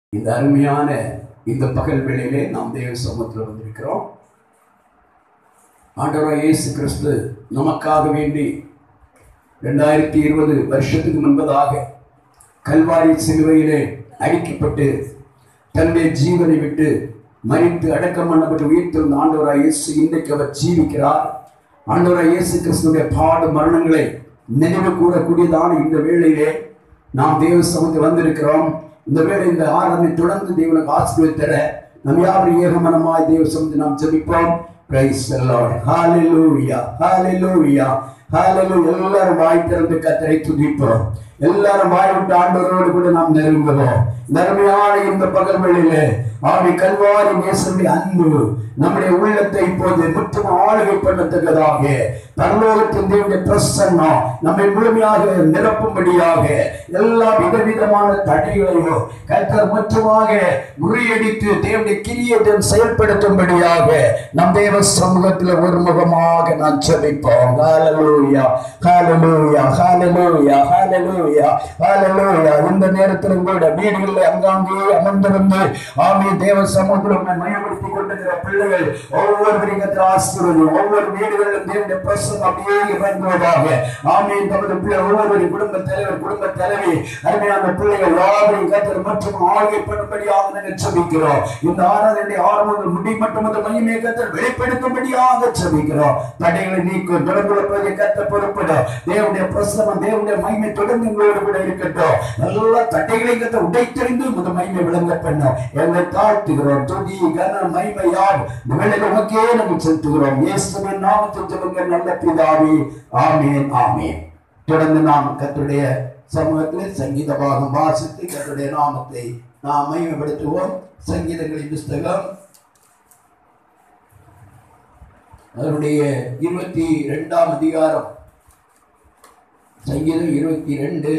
இந்த அருமையான இந்த பகல் வேளையிலே நாம் தேவ சமூகத்தில் வந்திருக்கிறோம் ஆண்டவராக இயேசு கிறிஸ்து நமக்காக வேண்டி ரெண்டாயிரத்தி இருபது வருஷத்துக்கு முன்பதாக கல்வாரி சிலுவையிலே அடிக்கப்பட்டு தன்னுடைய ஜீவனை விட்டு மறித்து அடக்கம் பண்ணப்பட்டு உயிர்த்தெழுந்த ஆண்டவராக இயேசு இன்றைக்கு அவர் ஜீவிக்கிறார் ஆண்டவராக இயேசு கிறிஸ்துடைய பாடு மரணங்களை நினைவு கூறக்கூடியதான இந்த வேளையிலே நாம் தேவ சமூகத்தில் வந்திருக்கிறோம் இந்த வேளை இந்த ஆராதனை தொடர்ந்து தேவனுக்கு ஆசீர்வதித்தர நம் யாவரும் ஏகமனமாய் தேவ சமூகத்தை நாம் ஜெபிப்போம் பிரைஸ் லார்ட் ஹalleluya ஹalleluya ஹalleluya எல்லாரும் வாய் திறந்து கத்தரை துதிப்போம் எல்லாரும் வாய் விட்டு ஆண்டவரோடு கூட நாம் நெருங்குவோம் நன்மையான இந்த பகல் வேளையிலே ஆவி கல்வாரி நேசனுடைய அன்பு நம்முடைய உள்ளத்தை இப்போது முற்றும் ஆளுகை பண்ணத்தக்கதாக பரலோகத்தின் தேவனுடைய பிரசன்னம் நம்மை முழுமையாக நிரப்பும்படியாக எல்லா விதவிதமான தடைகளையும் கர்த்தர் முற்றுமாக முறியடித்து தேவனுடைய கிரியேட்டம் செயல்படுத்தும்படியாக நம் தேவ சமூகத்தில் ஒருமுகமாக நான் ஜெபிப்போம் ஹalleluya ஹalleluya ஹalleluya ஹalleluya ஹalleluya இந்த நேரத்திலும் கூட வீடுகளில் அங்காங்கே அமர்ந்திருந்து ஆமே தேவ சமூகத்தில் உண்மை மையப்படுத்திக் கொண்டிருக்கிற பிள்ளைகள் ஒவ்வொருவரையும் கர்த்தர் ஆசீர்வதியும் ஒவ்வொரு வீடுகளிலும் தேவனுடைய பிரசனம் அப்படியே இறங்குவதாக ஆமே தமது பிள்ளை ஒவ்வொருவரின் குடும்ப தலைவர் குடும்ப தலைவி அருமையான பிள்ளைகள் யாவரையும் கர்த்தர் மற்றும் ஆளுகை பண்ணும்படியாக நாங்கள் ஜெபிக்கிறோம் இந்த ஆராதனை ஆரம்பங்கள் முடி மட்டும் அந்த மையமே கர்த்தர் வெளிப்படுத்தும்படியாக ஜெபிக்கிறோம் தடைகளை நீக்கும் தொடர்புடைய கத்த பொறுப்பிடும் தேவனுடைய பிரசனம் தேவனுடைய மகிமை தொடர்ந்து எங்களோடு கூட இருக்கட்டும் எல்லா தடைகளையும் கத்த உடைத்தெறிந்து முத மகிமை விளங்க பண்ணும் எங்களை தாழ்த்துகிறோம் துதி கன மகிமை யார் நிகழ்ச்சி உமக்கே நாங்கள் செலுத்துகிறோம் இயேசுவின் நாமத்தில் ஜெபங்க நல்ல பிதாவே ஆமேன் ஆமேன் தொடர்ந்து நாம் கர்த்தருடைய சமூகத்தில் சங்கீத பாகம் வாசித்து கர்த்தருடைய நாமத்தை நாம் மகிமைப்படுத்துவோம் சங்கீதங்களின் புஸ்தகம் அதனுடைய இருபத்தி ரெண்டாம் அதிகாரம் சங்கீதம் இருபத்தி ரெண்டு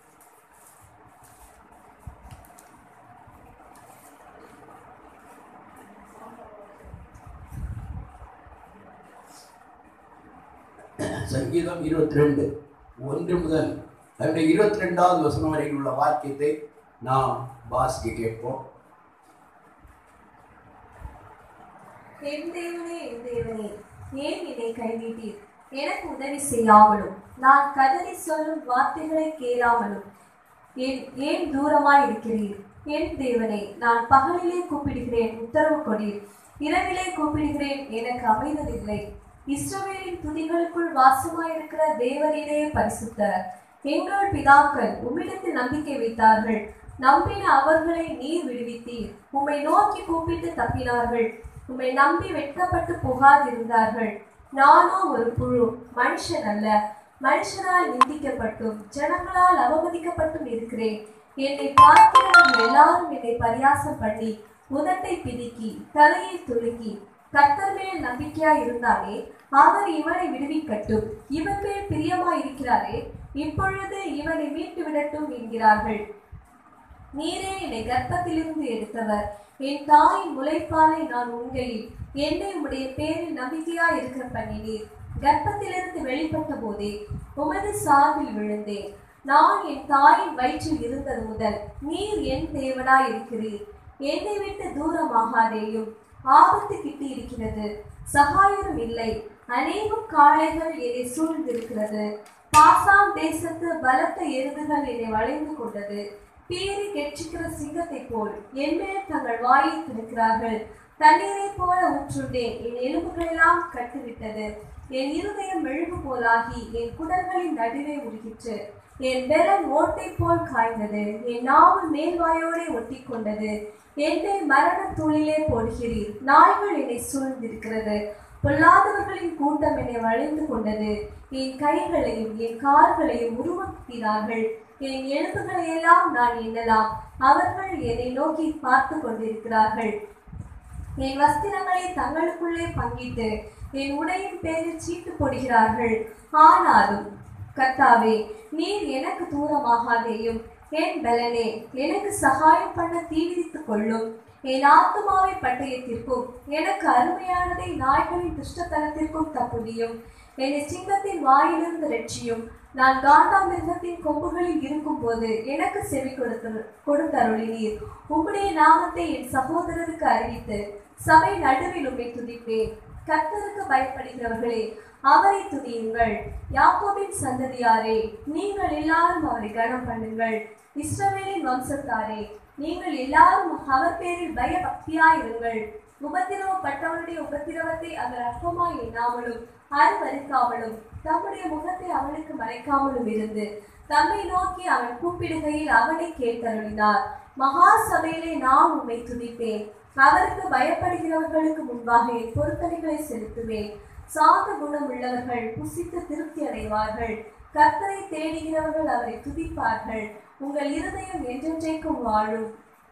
சங்கீதம் இருபத்தி ரெண்டு ஒன்று முதல் அதனுடைய இருபத்தி ரெண்டாவது வசனம் வரையில் உள்ள வாக்கியத்தை நாம் வாசிக்க கேட்போம் என் தேவனே என் தேவனே ஏன் என்னை கைவிட்டீர் எனக்கு உதவி செய்யாமலும் நான் கதறி சொல்லும் வார்த்தைகளை கேளாமலும் ஏன் ஏன் தூரமாய் இருக்கிறீர் என் தேவனே நான் பகலிலே கூப்பிடுகிறேன் உத்தரவு கொடீர் இரவிலே கூப்பிடுகிறேன் எனக்கு அமைவதில்லை இஸ்ரவேலின் துதிகளுக்குள் வாசமாயிருக்கிற தேவரீரே பரிசுத்தர் எங்கள் பிதாக்கள் உம்மிடத்தில் நம்பிக்கை வைத்தார்கள் நம்பின அவர்களை நீர் விடுவித்தீர் உம்மை நோக்கி கூப்பிட்டு தப்பினார்கள் உம்மை நம்பி வெட்கப்பட்டு புகாதிருந்தார்கள் நானோ ஒரு புழு மனுஷன் அல்ல மனுஷரால் நிந்திக்கப்பட்டும் ஜனங்களால் அவமதிக்கப்பட்டும் இருக்கிறேன் என்னை பார்க்கிறவர்கள் எல்லாரும் என்னை பரியாசம் பண்ணி உதட்டை பிதுக்கி தலையை துலுக்கி கர்த்தர் மேல் நம்பிக்கையா இருந்தாலே அவர் இவனை விடுவிக்கட்டும் இவன் மேல் பிரியமா இருக்கிறாரே இப்பொழுது இவனை மீட்டு விடட்டும் என்கிறார்கள் நீரே என்னை கர்ப்பத்திலிருந்து எடுத்தவர் என் தாயின் முளைப்பாலை நான் உண்கையில் என்னை உடைய பேரில் நம்பிக்கையா இருக்க பண்ணினீர் கர்ப்பத்திலிருந்து வெளிப்பட்ட போதே உமது சார்பில் விழுந்தேன் நான் என் தாயின் வயிற்றில் இருந்தது முதல் நீர் என் தேவனா இருக்கிறீர் என்னை விட்டு தூரமாகாதேயும் ஆபத்து கிட்டி இருக்கிறது சகாயரும் இல்லை அநேகம் காளைகள் என்னை சூழ்ந்திருக்கிறது பாசான் தேசத்து பலத்த எருதுகள் என்னை வளைந்து கொண்டது பீறி கெட்சிக்கிற சிங்கத்தை போல் என் மேல் தங்கள் வாயை திறக்கிறார்கள் தண்ணீரை போல ஊற்றுண்டேன் என் எலும்புகளெல்லாம் கட்டுவிட்டது என் இருதயம் மெழுகு போலாகி என் குடல்களின் நடுவே உருகிற்று என் பெலன் ஓட்டை போல் காய்ந்தது என் நாவு மேல்வாயோடே ஒட்டி கொண்டது என்னை மரண தூளிலே போடுகிறீர் நாய்கள் என்னை சூழ்ந்திருக்கிறது பொல்லாதவர்களின் கூட்டம் என்னை வளைந்து கொண்டது என் கைகளையும் என் கால்களையும் உருவாக்கினார்கள் என் எலும்புகளை எல்லாம் நான் எண்ணலாம் அவர்கள் என்னை நோக்கி பார்த்து கொண்டிருக்கிறார்கள் என் வஸ்திரங்களை தங்களுக்குள்ளே பங்கிட்டு என் உடையின் பேரில் சீட்டு போடுகிறார்கள் ஆனாலும் கர்த்தாவே நீர் எனக்கு தூரமாகாதேயும் என் பலனே எனக்கு சகாயம் பண்ண தீவிரித்துக் கொள்ளும் என் ஆத்துமாவை பட்டயத்திற்கும் எனக்கு அருமையானதை நாய்களின் துஷ்டத்தனத்திற்கும் தப்புவியும் என்னை சிங்கத்தின் வாயிலிருந்து ரட்சியும் நான் காண்டாமிருகத்தின் கொம்புகளில் இருக்கும்போது எனக்கு செவி கொடுத்து கொடுத்தருளினீர் உம்முடைய நாமத்தை என் சகோதரருக்கு அறிவித்து சபை நடுவில் உம்மை துதிப்பேன் கர்த்தருக்கு பயப்படுகிறவர்களே அவரை துதியுங்கள் யாக்கோபின் சந்ததியாரே நீங்கள் எல்லாரும் அவரை கனம் பண்ணுங்கள் இஸ்ரவேலின் வம்சத்தாரே நீங்கள் எல்லாரும் அவர் பேரில் பயபக்தியாயிருங்கள் உபத்திரவப்பட்டவனுடைய உபத்திரவத்தை அவர் அற்பமாய் எண்ணாமலும் அருவருக்காமலும் தம்முடைய முகத்தை அவனுக்கு மறைக்காமலும் இருந்து தம்மை நோக்கி அவன் கூப்பிடுகையில் அவனை கேட்டருளினார் மகா சபையிலே நான் உம்மை துதிப்பேன் அவருக்கு பயப்படுகிறவர்களுக்கு முன்பாக என் பொருத்தனைகளை செலுத்துவேன் சாந்த குணம் உள்ளவர்கள் புசித்து திருப்தி அடைவார்கள் கர்த்தரை தேடுகிறவர்கள் அவரை துதிப்பார்கள் உங்கள் இருதயம் என்றென்றைக்கும் வாழும்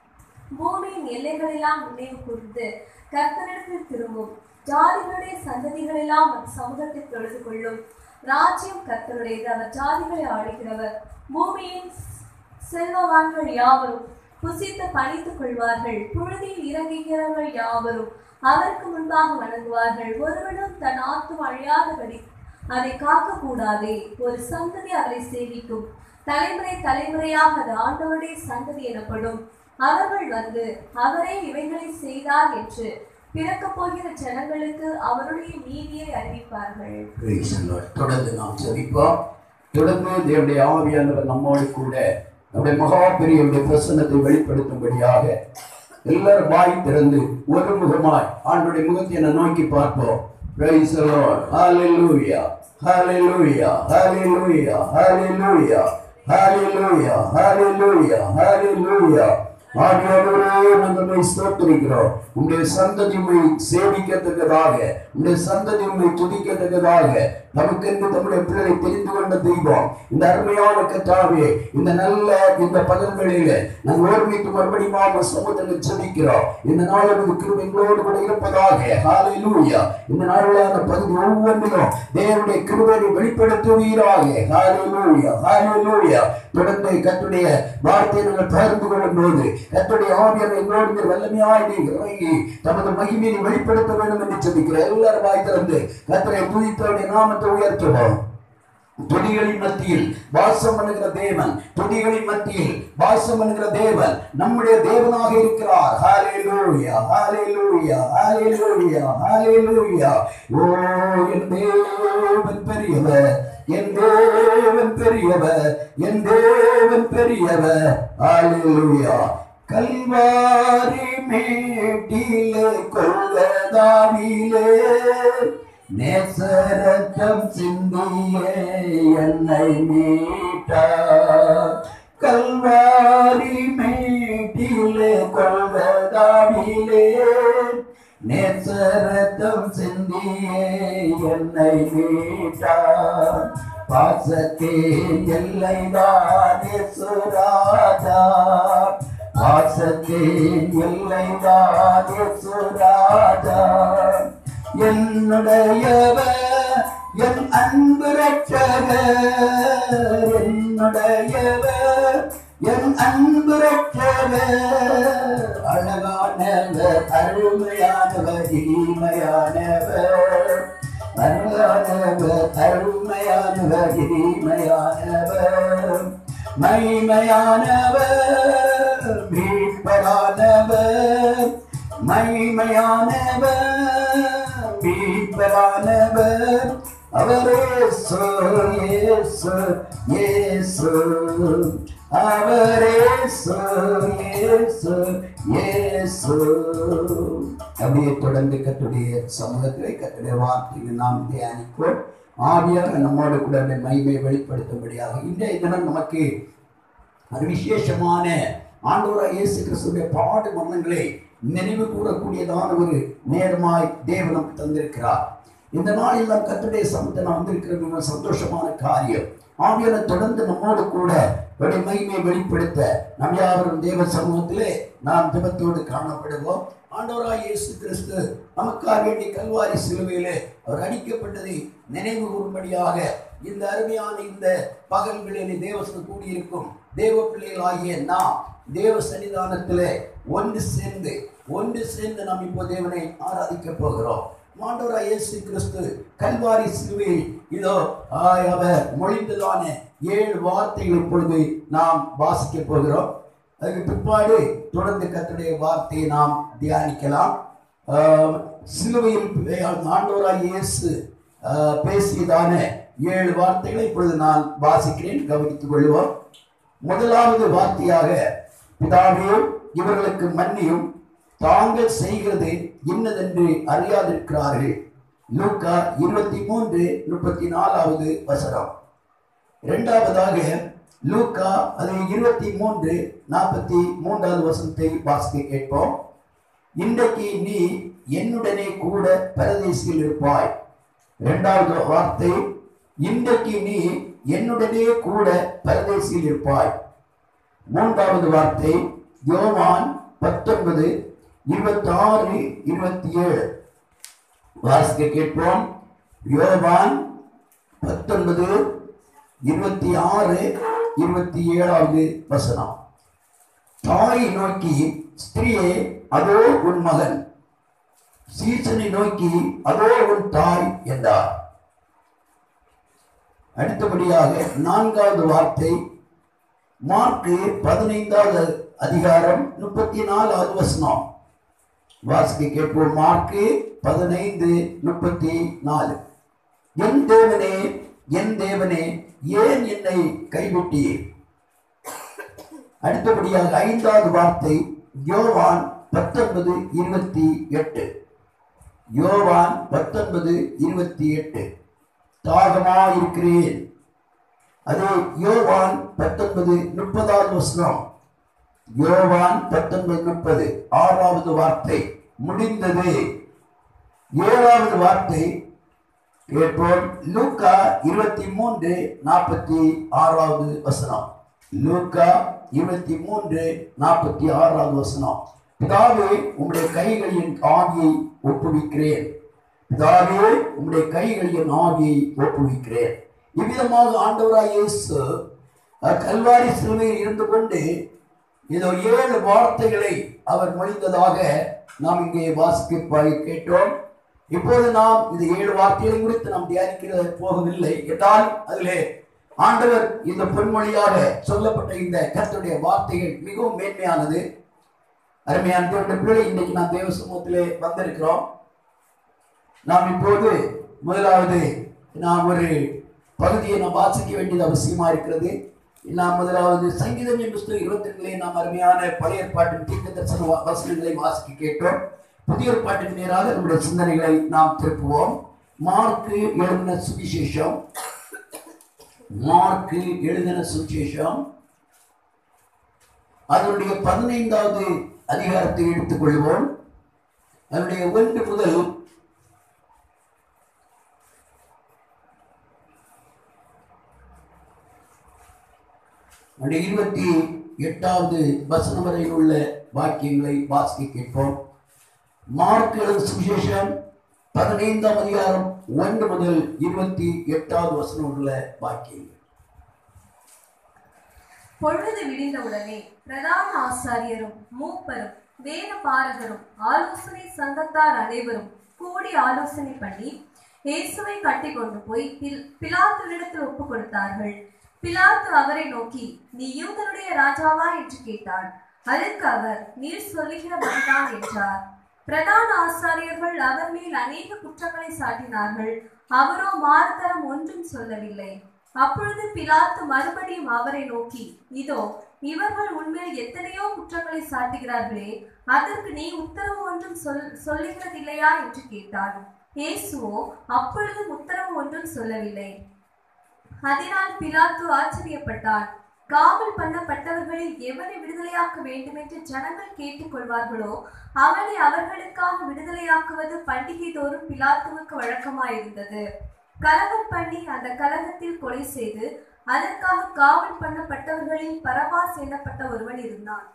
பூமியின் எல்லைகளெல்லாம் நினைவு கூர்ந்து கர்த்தரிடத்தில் திரும்பும் ஜாதிகளுடைய சந்ததிகளெல்லாம் அவர் சமூகத்தில் தொழுது கொள்ளும் ராஜ்யம் கர்த்தருடையது அவர் ஜாதிகளை ஆளுகிறவர் பூமியின் செல்வவான்கள் யாவரும் புசித்து பணித்துக் கொள்வார்கள் புழுதியில் இறங்குகிறவர்கள் யாவரும் அவருக்கு முன்பாக வணங்குவார்கள் ஒருவனும் தன் ஆத்தும் அழியாதபடி அதை காக்க கூடாதே ஒரு சந்ததி அவரை சேவிக்கும் தலைமுறை தலைமுறையாக அது ஆண்டவருடைய சந்ததி எனப்படும் அவர்கள் வந்து அவரே இவைகளை செய்தார் என்று பிறக்கப் போகிற ஜனங்களுக்கு அவருடைய நீதியை அறிவிப்பார்கள் Praise the Lord. தொடர்ந்து நாம் ஜெபிப்போம் தொடர்ந்து தேவனுடைய ஆவியானவர் நம்மோடு கூட நம்முடைய மகா பெரியவருடைய பிரசன்னத்தை வெளிப்படுத்தும்படியாக எல்லாரும் வாய் திறந்து ஒரு முகமாய் ஆண்டுடைய முகத்தை என நோக்கி பார்ப்போம் Praise the Lord. Hallelujah. Hallelujah. Hallelujah. Hallelujah. Hallelujah. Hallelujah. Hallelujah. ஆவியானவரே நாங்கள் உம்மை ஸ்தோத்திரிக்கிறோம் உங்களுடைய சந்ததி உண்மை சேவிக்கத்தக்கதாக உங்களுடைய சந்ததி உண்மை துதிக்கத்தக்கதாக நமக்கென்று தம்முடைய பிள்ளைகளை தெரிந்து கொண்ட தெய்வம் இந்த அருமையான கத்தாவே இந்த நல்ல இந்த பகல்களில நாங்கள் ஓர்மித்து மறுபடியும் உங்க சமூகத்தில் செபிக்கிறோம் இந்த நாள் நமது கிருபை எங்களோடு கூட இருப்பதாக ஹalleluya இந்த நாளான பகுதி ஒவ்வொன்றிலும் தேவனுடைய கிருபையை வெளிப்படுத்துவீராக ஹalleluya ஹalleluya தொடர்ந்து கத்துடைய வார்த்தையை நாங்கள் பகிர்ந்து கொள்ளும் போது கத்துடைய ஆவியர் எங்களோடு இந்த வல்லமையாய் நீ இறங்கி தமது மகிமையை வெளிப்படுத்த வேண்டும் என்று செபிக்கிறேன் எல்லாரும் வாய் திறந்து கத்தரை துதித்தவருடைய நாமத்தை உயர்த்துவோம் துதிகளின் மத்தியில் வாசம் பண்ணுகிற தேவன் துதிகளின் மத்தியில் வாசம் பண்ணுகிற தேவன் நம்முடைய தேவனாக இருக்கிறார் ஹalleluya ஹalleluya ஹalleluya ஹalleluya ஓ என் தேவன் பெரியவர் என் தேவன் பெரியவர் என் தேவன் பெரியவர் ஹalleluya கல்வாரி மேட்டிலே கொள்ளதாவிலே நேசரத்தம் சிந்திய என்னை மீட்டார் கல்வாரி மேட்டிலே கொள்வதாவிலே நேசரத்தம் சிந்திய என்னை மீட்டார் பாசத்தே எல்லைதானே சுராஜா பாசத்தின் எல்லைதானே சுராஜா என்னுடையவர் என் அன்பு ரட்சகர் என்னுடையவர் என் அன்பு ரட்சகர் அழகானவர் அருமையானவர் இனிமையானவர் அருமையானவர் அருமையானவர் இனிமையானவர் மைமையானவர் மீட்பரானவர் மைமையானவர் மீட்பரானவர் அவரே சொல் இயேசு இயேசு அவரே சொல் இயேசு இயேசு அப்படியே தொடர்ந்து கத்துடைய சமூகத்திலே கத்துடைய வார்த்தையை நாம் தியானிப்போம் ஆவியாக நம்மோடு கூட அந்த மகிமை வெளிப்படுத்தும்படியாக இன்றைய தினம் நமக்கு அது விசேஷமான ஆண்டவராக இயேசு கிறிஸ்துடைய பாடு மரணங்களை நினைவு கூறக்கூடியதான ஒரு நேரமாய் தேவன் நமக்கு தந்திருக்கிறார் இந்த நாளில் நாம் கத்துடைய சமத்தை நாம் வந்திருக்கிறது மிக சந்தோஷமான காரியம் ஆவியான தொடர்ந்து நம்மோடு கூட அவருடைய மகிமையை வெளிப்படுத்த நம் யாவரும் தேவ சமூகத்திலே நாம் ஜெபத்தோடு காணப்படுவோம் ஆண்டவராய் இயேசு கிறிஸ்து நமக்காக வேண்டி கல்வாரி சிலுவையிலே அவர் அடிக்கப்பட்டதை நினைவு கூறும்படியாக இந்த அருமையான இந்த பகல்களிலே தேவசனம் கூடியிருக்கும் தேவ பிள்ளைகளாகிய நாம் தேவ சன்னிதானத்திலே ஒன்று சேர்ந்து ஒன்று சேர்ந்து நாம் இப்போ தேவனை ஆராதிக்க போகிறோம் ஆண்டவராய் இயேசு கிறிஸ்து கல்வாரி சிலுவையை இதோ ஆய், அவர் மொழிந்ததான ஏழு வார்த்தைகள் இப்பொழுது நாம் வாசிக்க போகிறோம் அதுக்கு பிற்பாடு தொடர்ந்து கர்த்தருடைய வார்த்தையை நாம் தியானிக்கலாம் ஆஹ், சிலுவையில் ஆண்டவராய் இயேசு ஆஹ், பேசியதான ஏழு வார்த்தைகளை இப்பொழுது நான் வாசிக்கிறேன் கவனித்துக் கொள்வோம் முதலாவது வார்த்தையாக பிதாவே இவர்களுக்கு மன்னியும் தாங்கள் செய்கிறது இன்னதென்று அறியாதிருக்கிறார்கள் லூக்கா இருபத்தி மூன்று முப்பத்தி நாலாவது வசனம் இரண்டாவதாக லூக்கா அது இருபத்தி மூன்று நாற்பத்தி மூன்றாவது வசனத்தை வாசிக்க கேட்போம் இன்றைக்கு நீ என்னுடனே கூட பரதேசியில் இருப்பாய் இரண்டாவது வார்த்தை இன்றைக்கு நீ என்னுடனே கூட பரதேசியில் இருப்பாய் மூன்றாவது வார்த்தை யோவான் பத்தொன்பது இருபத்தாறு இருபத்தி ஏழு வாசிக்க கேட்போம் யோவான் பத்தொன்பது இருபத்தி ஆறு இருபத்தி ஏழாவது வசனம் தாயை நோக்கி ஸ்திரியே அதோ உன் மகன் சீசனை நோக்கி அதோ உன் தாய் என்றார் அடுத்தபடியாக நான்காவது வார்த்தை மார்க்கு பதினைந்தாவது அதிகாரம் முப்பத்தி நாலாவது வசனம் வாசிக்க கேட்போம் மார்க்கு பதினைந்து முப்பத்தி நாலு என் தேவனே என் தேவனே ஏன் என்னை கைவிட்டீர் அடுத்தபடியாக ஐந்தாவது வார்த்தை யோவான் பத்தொன்பது இருபத்தி எட்டு யோவான் பத்தொன்பது இருபத்தி எட்டு தாகமா இருக்கிறேன் அது யோவான் பத்தொன்பது முப்பதாவது வசனம் யோவான் பத்தொன்பது முப்பது ஆறாவது வார்த்தை முடிந்தது ஏழாவது வார்த்தை கேட்போம் லூக்கா இருபத்தி மூன்று நாற்பத்தி ஆறாவது வசனம் லூக்கா இருபத்தி மூன்று நாற்பத்தி ஆறாவது வசனம் பிதாவே உம்முடைய கைகளின் ஆவியை ஒப்புவிக்கிறேன் பிதாவே உம்முடைய கைகளின் ஆவியை ஒப்புவிக்கிறேன் இவ்விதமாக ஆண்டவராய் இயேசு அஹ், கல்வாரி சிலுவையில் இருந்து கொண்டு இதோ ஏழு வார்த்தைகளை அவர் மொழிந்ததாக நாம் இங்கே வாசிக்க கேட்டோம் இப்போது நாம் இந்த ஏழு வார்த்தைகளை குறித்து நாம் தியானிக்க போகவில்லை என்றால் அதிலே ஆண்டவர் இந்த பொன்மொழியாக சொல்லப்பட்ட இந்த கர்த்தருடைய வார்த்தைகள் மிகவும் மேன்மையானது அருமையான தேவனுடைய பிள்ளை இன்னைக்கு நாம் தேவ சமூகத்திலே வந்திருக்கிறோம் நாம் இப்போது முதலாவது நாம் ஒரு பகுதியை நாம் வாசிக்க வேண்டியது அவசியமா இருக்கிறது நாம் முதலாவது சங்கீதம் என்ற புஸ்தகம் இருபத்தி ரெண்டுலே நாம் அருமையான பழைய ஏற்பாட்டின் தீர்க்க தரிசன வா- வசனங்களை வாசிக்க கேட்டோம் புதிய ஏற்பாட்டின் நேராக நம்முடைய சிந்தனைகளை நாம் திருப்புவோம் மார்க்கு எழுதின சுவிசேஷம் மார்க்கு எழுதின சுவிசேஷம் அதனுடைய பதினைந்தாவது அதிகாரத்தை எடுத்துக்கொள்வோம் அதனுடைய ஒன்று முதல் அந்த இருபத்தி எட்டாவது வசனம் வரையில் உள்ள வாக்கியங்களை வாசிக்க கேட்போம் மார்க் எழுது சுவிசேஷம் பதினைந்தாம் அதிகாரம் ஒன்று முதல் இருபத்தி எட்டாவது வசனம் உள்ள வாக்கியங்கள் பொழுது விடிந்தவுடனே பிரதான ஆசாரியரும் மூப்பரும் வேத பாரகரும் ஆலோசனை சங்கத்தார் அனைவரும் கூடி ஆலோசனை பண்ணி இயேசுவை கட்டி கொண்டு போய் பில்- பிலாத்துவிடத்தில் ஒப்பு கொடுத்தார்கள் பிலாத்து அவரை நோக்கி நீ யூதருடைய ராஜாவா என்று கேட்டார் அதற்கு அவர் நீர் சொல்லுகிறவன்தான் என்றார் பிரதான ஆசாரியர்கள் அவர் மேல் அநேக குற்றங்களை சாட்டினார்கள் அவரோ மாறுதரம் ஒன்றும் சொல்லவில்லை அப்பொழுது பிலாத்து மறுபடியும் அவரை நோக்கி இதோ இவர்கள் உண்மையில் எத்தனையோ குற்றங்களை சாட்டுகிறார்களே அதற்கு நீ உத்தரவு ஒன்றும் சொல் சொல்லுகிறதில்லையா என்று கேட்டார் இயேசுவோ அப்பொழுதும் உத்தரவு ஒன்றும் சொல்லவில்லை அதனால் பிலாத்து ஆச்சரியப்பட்டான் காவல் பண்ணப்பட்டவர்களில் எவனை விடுதலையாக்க வேண்டுமென்று ஜனங்கள் கேட்டுக்கொள்வார்களோ அவனை அவர்களுக்காக விடுதலையாக்குவது பண்டிகை தோறும் பிலாத்துவுக்கு வழக்கமாயிருந்தது கலகம் பண்ணி அந்த கலகத்தில் கொலை செய்து அதற்காக காவல் பண்ணப்பட்டவர்களில் பரபாஸ் எனப்பட்ட ஒருவன் இருந்தான்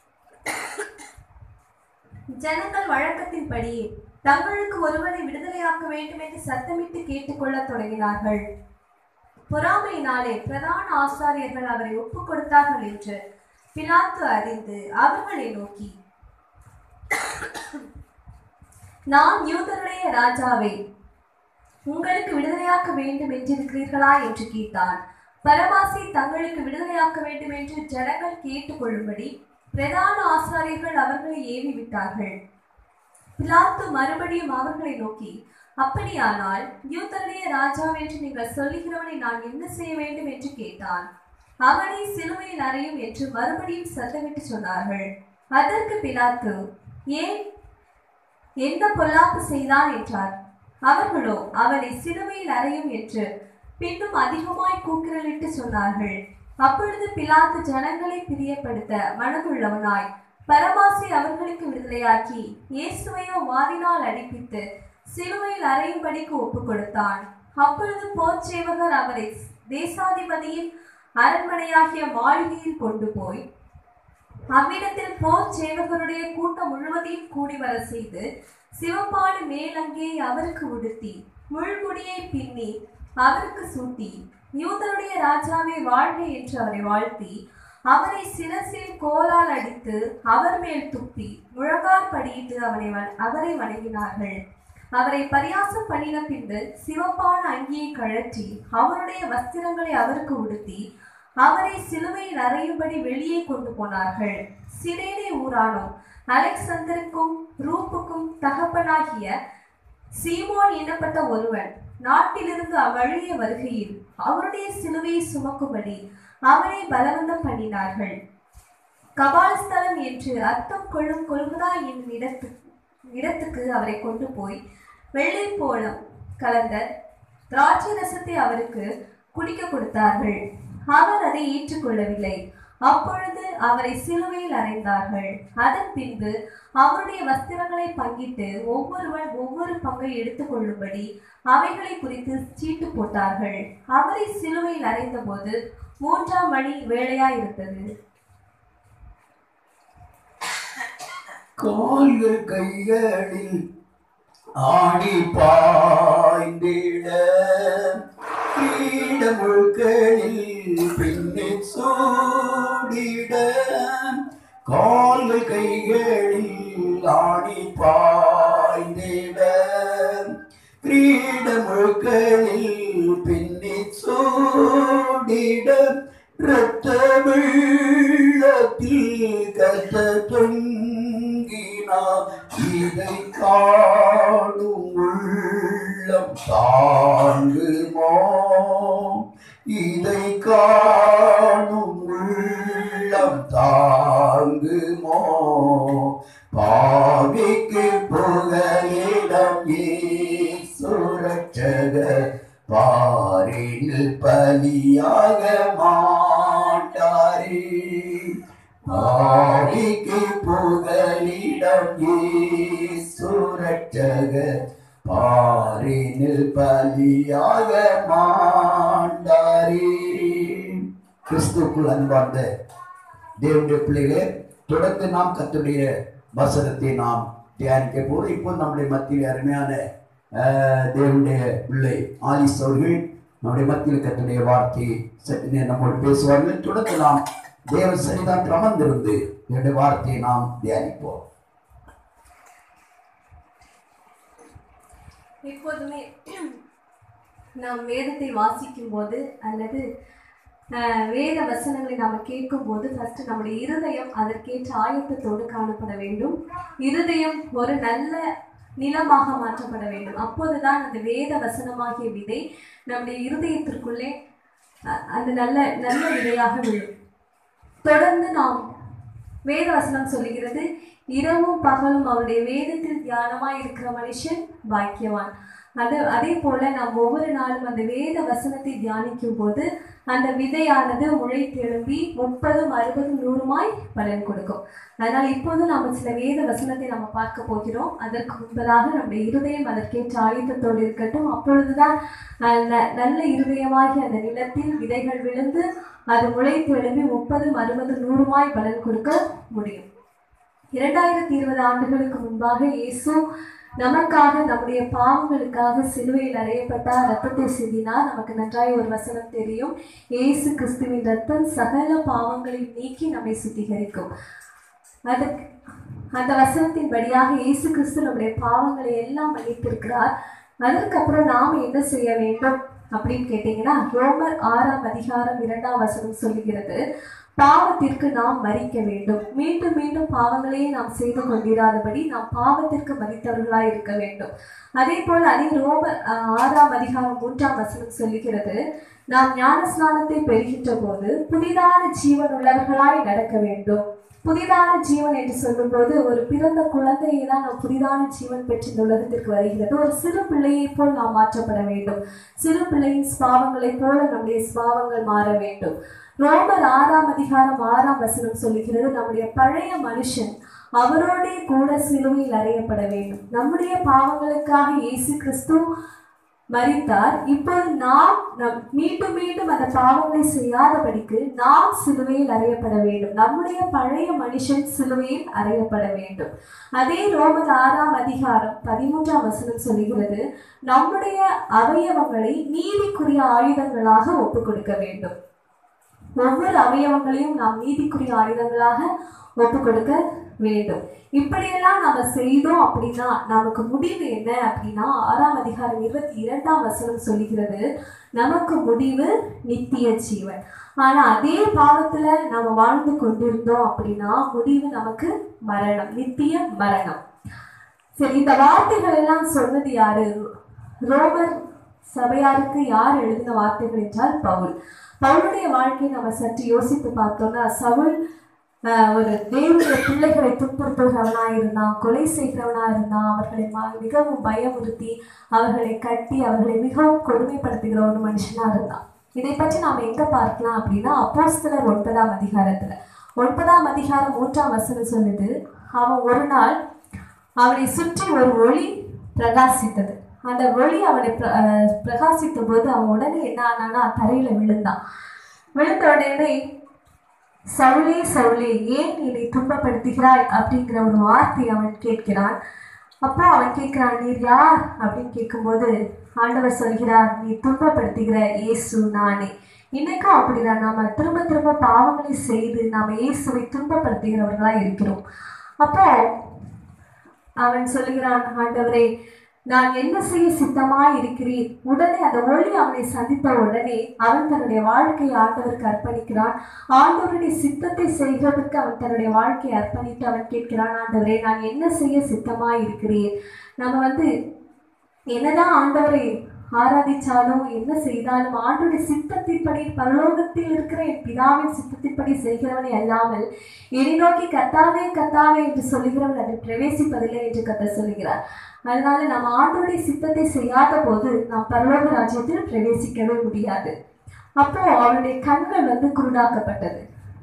ஜனங்கள் வழக்கத்தின்படியே தங்களுக்கு ஒருவனை விடுதலையாக்க வேண்டும் என்று சத்தமிட்டு கேட்டுக்கொள்ளத் தொடங்கினார்கள் பொறாமையினாலே பிரதான ஆசாரியர்கள் அவரை ஒப்புக் கொடுத்தார்கள் என்று பிலாத்து அறிந்து அவர்களை நோக்கி நான் யூதருடைய ராஜாவே உங்களுக்கு விடுதலையாக்க வேண்டும் என்றிருக்கிறீர்களா என்று கேட்டான் பரமாசை தங்களுக்கு விடுதலையாக்க வேண்டும் என்று ஜனங்கள் கேட்டுக்கொள்ளும்படி பிரதான ஆசாரியர்கள் அவர்களை ஏவி விட்டார்கள் பிலாத்து மறுபடியும் அவர்களை நோக்கி அப்படியானால் யூதருடைய ராஜாவென்று நீங்கள் சொல்லுகிறவனை நான் என்ன செய்ய வேண்டும் என்று கேட்டான் அவனை சிலுவையில் அறையும் என்று மறுபடியும் சத்தமிட்டு சொன்னார்கள் அதற்கு பிலாத்து ஏன் எந்த பொல்லாப்பு செய்தான் என்றார் அவர்களோ அவனை சிலுவையில் அறையும் என்று பின்னும் அதிகமாய் கூக்குரலிட்டு சொன்னார்கள் அப்பொழுது பிலாத்து ஜனங்களை பிரியப்படுத்த மனதுள்ளவனாய் பரமாசி அவர்களுக்கு விடுதலையாக்கி இயேசுவையோ வாதினால் அடிப்பித்து சிலுவையில் அறையும்படிக்கு ஒப்பு கொடுத்தான் அப்பொழுது போர்ச்சேவகர் அவரை தேசாதிபதியின் அரண்மனையாகிய மாளிகையில் கொண்டு போய் அவ்விடத்தில் போர் சேவகருடைய கூட்டம் முழுவதையும் கூடி வர செய்து சிவப்பாடு மேலங்கே அவருக்கு உடுத்தி முள்முடியை பின்னி அவருக்கு சூட்டி யூதருடைய ராஜாவே வாழ்க என்று அவரை வாழ்த்தி அவரை சிரசில் கோலால் அடித்து அவர் மேல் துப்பி முழங்கால் படியிட்டு அவனை வ- அவரை வணங்கினார்கள் அவரை பரியாசம் பண்ணின பின்பு சிவப்பான அங்கியை கழற்றி அவருடைய வஸ்திரங்களை அவருக்கு உடுத்தி அவரை சிலுவையில் அறையும்படி வெளியே கொண்டு போனார்கள் சிரேனே ஊரானும் அலெக்சந்தருக்கும் ரூப்புக்கும் தகப்பனாகிய சீமோன் எண்ணப்பட்ட ஒருவன் நாட்டிலிருந்து அவ்வழியே வருகையில் அவருடைய சிலுவையை சுமக்கும்படி அவனை பலவந்தம் பண்ணினார்கள் கபாலஸ்தலம் என்று அர்த்தம் கொள்ளும் கொள்வதா என்னும் இடத்து இடத்துக்கு அவரை கொண்டு போய் வெள்ளை போலம் கலந்த திராட்சை ரசத்தை அவருக்கு குடிக்க கொடுத்தார்கள் அவர் அதை ஏற்றுக்கொள்ளவில்லை அப்பொழுது அவரை சிலுவையில் அறைந்தார்கள் அதன் பின்பு அவருடைய வஸ்திரங்களை பங்கிட்டு ஒவ்வொருவன் ஒவ்வொரு பங்கை எடுத்துக்கொள்ளும்படி அவைகளை குறித்து சீட்டு போட்டார்கள் அவரை சிலுவையில் அறைந்தபோது மூன்றாம் மணி வேளையாயிருந்தது கால்கள் கைகளில் ஆடி பாய்ந்திட கீழமுழுக்களில் பின்னே சூடிட கால்கள் கைகளில் ஆடி பாய்ந்திட கிரீடமுழுக்களில் பின்னி சூடிட இரத்த வெள்ளத்தில் கத்த தொங்கினா இதை காணும் உள்ளம் தாங்குமோ இதை காணும் உள்ளம் தாங்குமோ பாவிக்கு புகலிடம் சுரட்சக பாரில் பலியாக மாட்டாரே பாவிக்கு புகலிடம் சுரட்சக பாரினில் பலியாக மாண்டாரே கிறிஸ்துக்குள் அன்பார்ந்த தேவனுடைய பிள்ளைகளே தொடர்ந்து நாம் கத்துடைய வசனத்தை நாம் தியானிக்க போறோம் இப்போ நம்முடைய மத்தியில் அருமையான ஆஹ், தேவனுடைய பிள்ளை ஆலிஸ் அவர்கள் நம்முடைய மத்தியில் கத்துடைய வார்த்தையை சற்று நேரம் நம்மோடு பேசுவார்கள் தொடர்ந்து நாம் தேவ சன்னிதானத்தில் அமர்ந்திருந்து என்னுடைய வார்த்தையை நாம் தியானிப்போம் எப்போதுமே நாம் வேதத்தை வாசிக்கும் போது அல்லது அஹ், வேத வசனங்களை நாம் கேட்கும்போது ஃபர்ஸ்ட் நம்முடைய இருதயம் அதற்கேற்ற ஆயத்தத்தோடு காணப்பட வேண்டும் இருதயம் ஒரு நல்ல நிலமாக மாற்றப்பட வேண்டும் அப்போதுதான் அந்த வேத வசனமாகிய விதை நம்முடைய இருதயத்திற்குள்ளே அஹ், அந்த நல்ல நல்ல விதையாக விழும் தொடர்ந்து நாம் வேத வசனம் சொல்லுகிறது இரவும் பகலும் அவருடைய வேதத்தில் தியானமாய் இருக்கிற மனுஷன் பாக்கியவான் அது அதே போல நாம் ஒவ்வொரு நாளும் அந்த வேத வசனத்தை தியானிக்கும் போது அந்த விதையானது முளைத்தெழும்பி முப்பதும் அறுபதும் நூறுமாய் பலன் கொடுக்கும் அதனால் இப்போது நாம் சில வேத வசனத்தை நம்ம பார்க்க போகிறோம் அதற்கு முன்பதாக நம்முடைய இருதயம் அதற்கேற்ற ஆயுதத்தோடு இருக்கட்டும் அப்பொழுதுதான் அஹ், ந- நல்ல இருதயமாகி அந்த நிலத்தில் விதைகள் விழுந்து அது முளைத்து எழும்பி முப்பதும் அறுபது நூறுமாய் பலன் கொடுக்க முடியும் இரண்டாயிரத்தி இருபது ஆண்டுகளுக்கு முன்பாக இயேசு நமக்காக நம்முடைய பாவங்களுக்காக சிலுவையில் அறையப்பட்டார் ரத்தத்தை சிந்தினார் நமக்கு நன்றாய் ஒரு வசனம் தெரியும் இயேசு கிறிஸ்துவின் ரத்தம் சகல பாவங்களையும் நீக்கி நம்மை சுத்திகரிக்கும் அதுக்கு அந்த வசனத்தின் படியாக இயேசு கிறிஸ்து நம்முடைய பாவங்களை எல்லாம் மன்னித்திருக்கிறார் அதற்கப்புறம் நாம் என்ன செய்ய வேண்டும் அப்படின்னு கேட்டீங்கன்னா ரோமர் ஆறாம் அதிகாரம் இரண்டாம் வசனம் சொல்லுகிறது பாவத்திற்கு நாம் மறிக்க வேண்டும் மீண்டும் மீண்டும் பாவங்களையே நாம் செய்து கொண்டிராதபடி நாம் பாவத்திற்கு மறித்தவர்களாய் இருக்க வேண்டும் அதே போல அதே ரோமர் ஆஹ், ஆறாம் அதிகாரம் மூன்றாம் வசனம் சொல்லுகிறது நாம் ஞானஸ்நானத்தை பெறுகின்ற போது புதிதான ஜீவன் உள்ளவர்களாய் நடக்க வேண்டும் புதிதான ஜீவன் என்று சொல்லும்போது ஒரு பிறந்த குழந்தையை தான் நாம் புதிதான ஜீவன் பெற்று இந்த உலகத்திற்கு வருகிறது ஒரு சிறு பிள்ளையைப் போல் நாம் மாற்றப்பட வேண்டும் சிறு பிள்ளையின் ஸ்பாவங்களைப் போல நம்முடைய ஸ்பாவங்கள் மாற வேண்டும் ரோமர் ஆறாம் அதிகாரம் ஆறாம் வசனம் சொல்லுகிறது நம்முடைய பழைய மனுஷன் அவரோடே கூட சிலுவையில் அறையப்பட வேண்டும் நம்முடைய பாவங்களுக்காக இயேசு கிறிஸ்து மரித்தார் இப்போது நாம் நம் மீண்டும் மீண்டும் அந்த பாவங்களை செய்யாதபடிக்கு நாம் சிலுவையில் அறையப்பட வேண்டும் நம்முடைய பழைய மனுஷன் சிலுவையில் அறையப்பட வேண்டும் அதே ரோமர் ஆறாம் அதிகாரம் பதிமூன்றாம் வசனம் சொல்லுகிறது நம்முடைய அவயவங்களை நீதிக்குரிய ஆயுதங்களாக ஒப்புக் கொடுக்க வேண்டும் ஒவ்வொரு அவயவங்களையும் நாம் நீதிக்குரிய ஆயுதங்களாக ஒப்புக் கொடுக்க வேண்டும் இப்படியெல்லாம் நம்ம செய்தோம் அப்படின்னா நமக்கு முடிவு என்ன அப்படின்னா ஆறாம் அதிகாரம் இருபத்தி இரண்டாம் வசனம் சொல்லுகிறது நமக்கு முடிவு நித்திய ஜீவன் ஆனா அதே பாவத்துல நம்ம வாழ்ந்து கொண்டிருந்தோம் அப்படின்னா முடிவு நமக்கு மரணம் நித்திய மரணம் சரி இந்த வார்த்தைகள் எல்லாம் சொன்னது யாரு ரோமர் சபையாருக்கு யார் எழுதின வார்த்தைகள் என்றால் பவுல் பவுலுடைய வாழ்க்கையை நம்ம சற்று யோசித்து பார்த்தோம்னா சவுல் ஆஹ், ஒரு தேவனுடைய பிள்ளைகளை துன்புறுத்துகிறவனா இருந்தான் கொலை செய்கிறவனா இருந்தான் அவர்களை ம- மிகவும் பயமுறுத்தி அவர்களை கட்டி அவர்களை மிகவும் கொடுமைப்படுத்துகிற ஒரு மனுஷனா இருந்தான் இதை பற்றி நாம் எங்க பார்க்கலாம் அப்படின்னா அப்போஸ்தலர் ஒன்பதாம் அதிகாரத்துல ஒன்பதாம் அதிகாரம் மூன்றாம் வசனம் சொல்லுது அவன் ஒரு நாள் அவனை சுற்றி ஒரு ஒளி பிரகாசித்தது அந்த ஒளி அவனை பிர- அஹ் பிரகாசித்த போது அவன் உடனே என்ன ஆனான்னா தரையில விழுந்தான் விழுந்த உடனே சவுளே சவுளே ஏன் என்னை துன்பப்படுத்துகிறாய் அப்படிங்கிற ஒரு வார்த்தை அவன் கேட்கிறான் அப்போ அவன் கேட்கிறான் நீர் யார் அப்படின்னு கேட்கும்போது ஆண்டவர் சொல்கிறார் நீ துன்பப்படுத்துகிற இயேசு நானே இன்னைக்கும் அப்படிதான் நாம திரும்ப திரும்ப பாவங்களை செய்து நாம இயேசுவை துன்பப்படுத்துகிறவர்களா இருக்கிறோம் அப்போ அவன் சொல்லுகிறான் ஆண்டவரே நான் என்ன செய்ய சித்தமாய் இருக்கிறேன் உடனே அந்த ஒளி அவனை சந்தித்த உடனே அவன் தன்னுடைய வாழ்க்கையை ஆண்டவருக்கு அர்ப்பணிக்கிறான் ஆண்டவருடைய சித்தத்தை செய்கிறதுக்கு அவன் தன்னுடைய வாழ்க்கையை அர்ப்பணித்து அவன் கேட்கிறான் ஆண்டவரே நான் என்ன செய்ய சித்தமாய் இருக்கிறேன் நம்ம வந்து என்னதான் ஆண்டவரை ஆராதிச்சாலும் என்ன செய்தாலும் ஆண்டவருடைய சித்தத்தின்படி பரலோகத்தில் இருக்கிற என் பிதாவின் சித்தத்தின்படி செய்கிறவனை அல்லாமல் என்னை நோக்கி கத்தாவே கத்தாவே என்று சொல்லுகிறவன் அதை பிரவேசிப்பதில்லை என்று கத்த சொல்லுகிறார் அதனால நம்ம ஆண்டவருடைய சித்தத்தை செய்யாத போது நாம் பரலோக ராஜ்யத்தில் பிரவேசிக்கவே முடியாது அப்போ அவனுடைய கண்கள் வந்து குருடாக்கப்பட்டது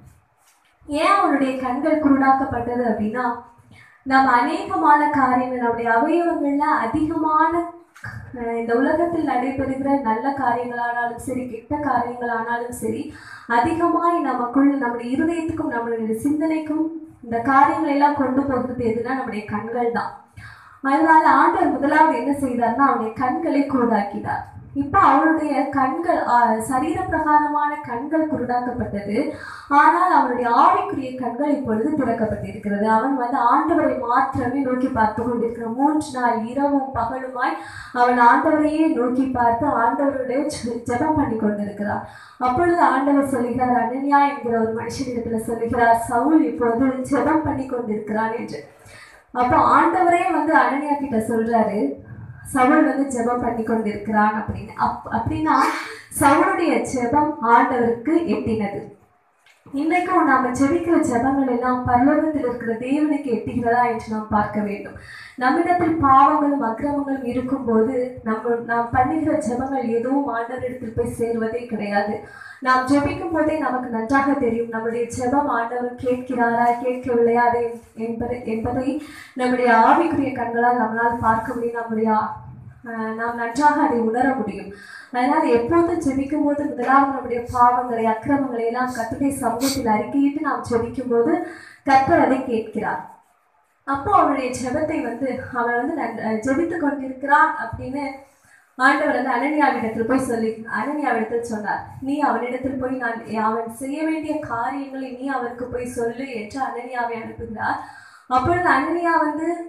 ஏன் அவனுடைய கண்கள் குருடாக்கப்பட்டது அப்படின்னா நம்ம அநேகமான காரியங்கள் நம்முடைய அவயவங்கள்ல அதிகமான அஹ், இந்த உலகத்தில் நடைபெறுகிற நல்ல காரியங்களானாலும் சரி கெட்ட காரியங்களானாலும் சரி அதிகமாய் நமக்குள் நம்முடைய இருதயத்துக்கும் நம்மளுடைய சிந்தனைக்கும் இந்த காரியங்களை எல்லாம் கொண்டு போகிறது எதுனா நம்முடைய கண்கள் தான் அதனால ஆண்டவர் முதலாவது என்ன செய்தார்னா அவனுடைய கண்களை குருடாக்கினார் இப்போ அவனுடைய கண்கள் ஆஹ், சரீர பிரகாரமான கண்கள் குருடாக்கப்பட்டது ஆனால் அவனுடைய ஆவிக்குரிய கண்கள் இப்பொழுது திறக்கப்பட்டிருக்கிறது அவன் வந்து ஆண்டவரை மாத்திரமே நோக்கி பார்த்து கொண்டிருக்கிறான் மூன்று நாள் இரவும் பகலுமாய் அவன் ஆண்டவரையே நோக்கி பார்த்து ஆண்டவருடைய ஜெ- ஜெபம் பண்ணி கொண்டிருக்கிறான் அப்பொழுது ஆண்டவர் சொல்லுகிறார் அனன்யா என்கிற ஒரு மனுஷனிடத்துல சொல்லுகிறார் சவுல் இப்பொழுது ஜெபம் பண்ணி கொண்டிருக்கிறான் என்று அப்போ ஆண்டவரே வந்து அனன்யா கிட்ட சொல்றாரு சவுல் வந்து ஜெபம் பண்ணி கொண்டிருக்கிறான் அப்படின்னு அப் அப்படின்னா சவுளுடைய ஜெபம் ஆண்டவருக்கு எட்டினது இன்றைக்கும் நாம ஜெபிக்கிற ஜெபங்கள் எல்லாம் பரலோகத்தில் இருக்கிற தேவனுக்கு எட்டுகிறதா என்று நாம் பார்க்க வேண்டும் நம்மிடத்தில் பாவங்களும் அக்கிரமங்களும் இருக்கும்போது நம்ம நாம் பண்ணுகிற ஜெபங்கள் எதுவும் ஆண்டவரிடத்தில் போய் சேருவதே கிடையாது நாம் ஜெபிக்கும் போதே நமக்கு நன்றாக தெரியும் நம்முடைய ஜெபம் ஆண்டவர் கேட்கிறாரா கேட்கவில்லையா அதை என்பதை என்பதை நம்முடைய ஆவிக்குரிய கண்களால் நம்மளால் பார்க்க முடியும் நம்முடைய ஆஹ், நாம் நன்றாக அதை உணர முடியும் அதனால் எப்போதும் ஜெபிக்கும் போது முதலாவது நம்முடைய பாவங்களை அக்கிரமங்களை எல்லாம் கர்த்தருடைய சமூகத்தில் அறிக்கையிட்டு நாம் ஜெபிக்கும் போது கர்த்தர் அதை கேட்கிறார் அப்போ அவனுடைய ஜெபத்தை வந்து அவன் வந்து நன்- ஜெபித்து கொண்டிருக்கிறான் அப்படின்னு ஆண்டவர் வந்து அனன்யாவிடத்தில் போய் சொல்லி அனன்யாவிடத்தில் சொன்னார் நீ அவனிடத்தில் போய் நான் அவன் செய்ய வேண்டிய காரியங்களை நீ அவருக்கு போய் சொல்லு என்று அனன்யாவை அனுப்புகிறார் அப்பொழுது அனன்யா வந்து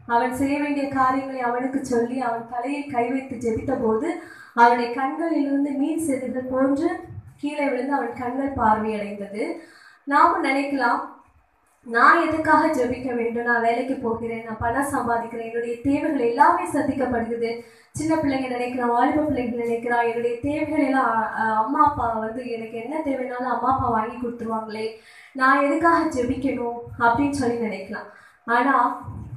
அவன் செய்ய வேண்டிய காரியங்களை அவனுக்கு சொல்லி அவன் தலையை கை வைத்து ஜெபித்த போது அவனுடைய கண்களிலிருந்து மீன் செதில்கள் போன்று கீழே விழுந்து அவன் கண்கள் பார்வையடைந்தது நாமும் நினைக்கலாம் நான் எதுக்காக ஜெபிக்க வேண்டும் நான் வேலைக்கு போகிறேன் நான் பணம் சம்பாதிக்கிறேன் என்னுடைய தேவைகள் எல்லாமே சந்திக்கப்படுகிறது சின்ன பிள்ளைங்க நினைக்கிறா வாலிப பிள்ளைங்க நினைக்கிறா என்னுடைய தேவைகள் எல்லாம் அஹ், அம்மா அப்பா வந்து எனக்கு என்ன தேவைனாலும் அம்மா அப்பா வாங்கி கொடுத்துருவாங்களே நான் எதுக்காக ஜெபிக்கணும் அப்படின்னு சொல்லி நினைக்கலாம் ஆனால்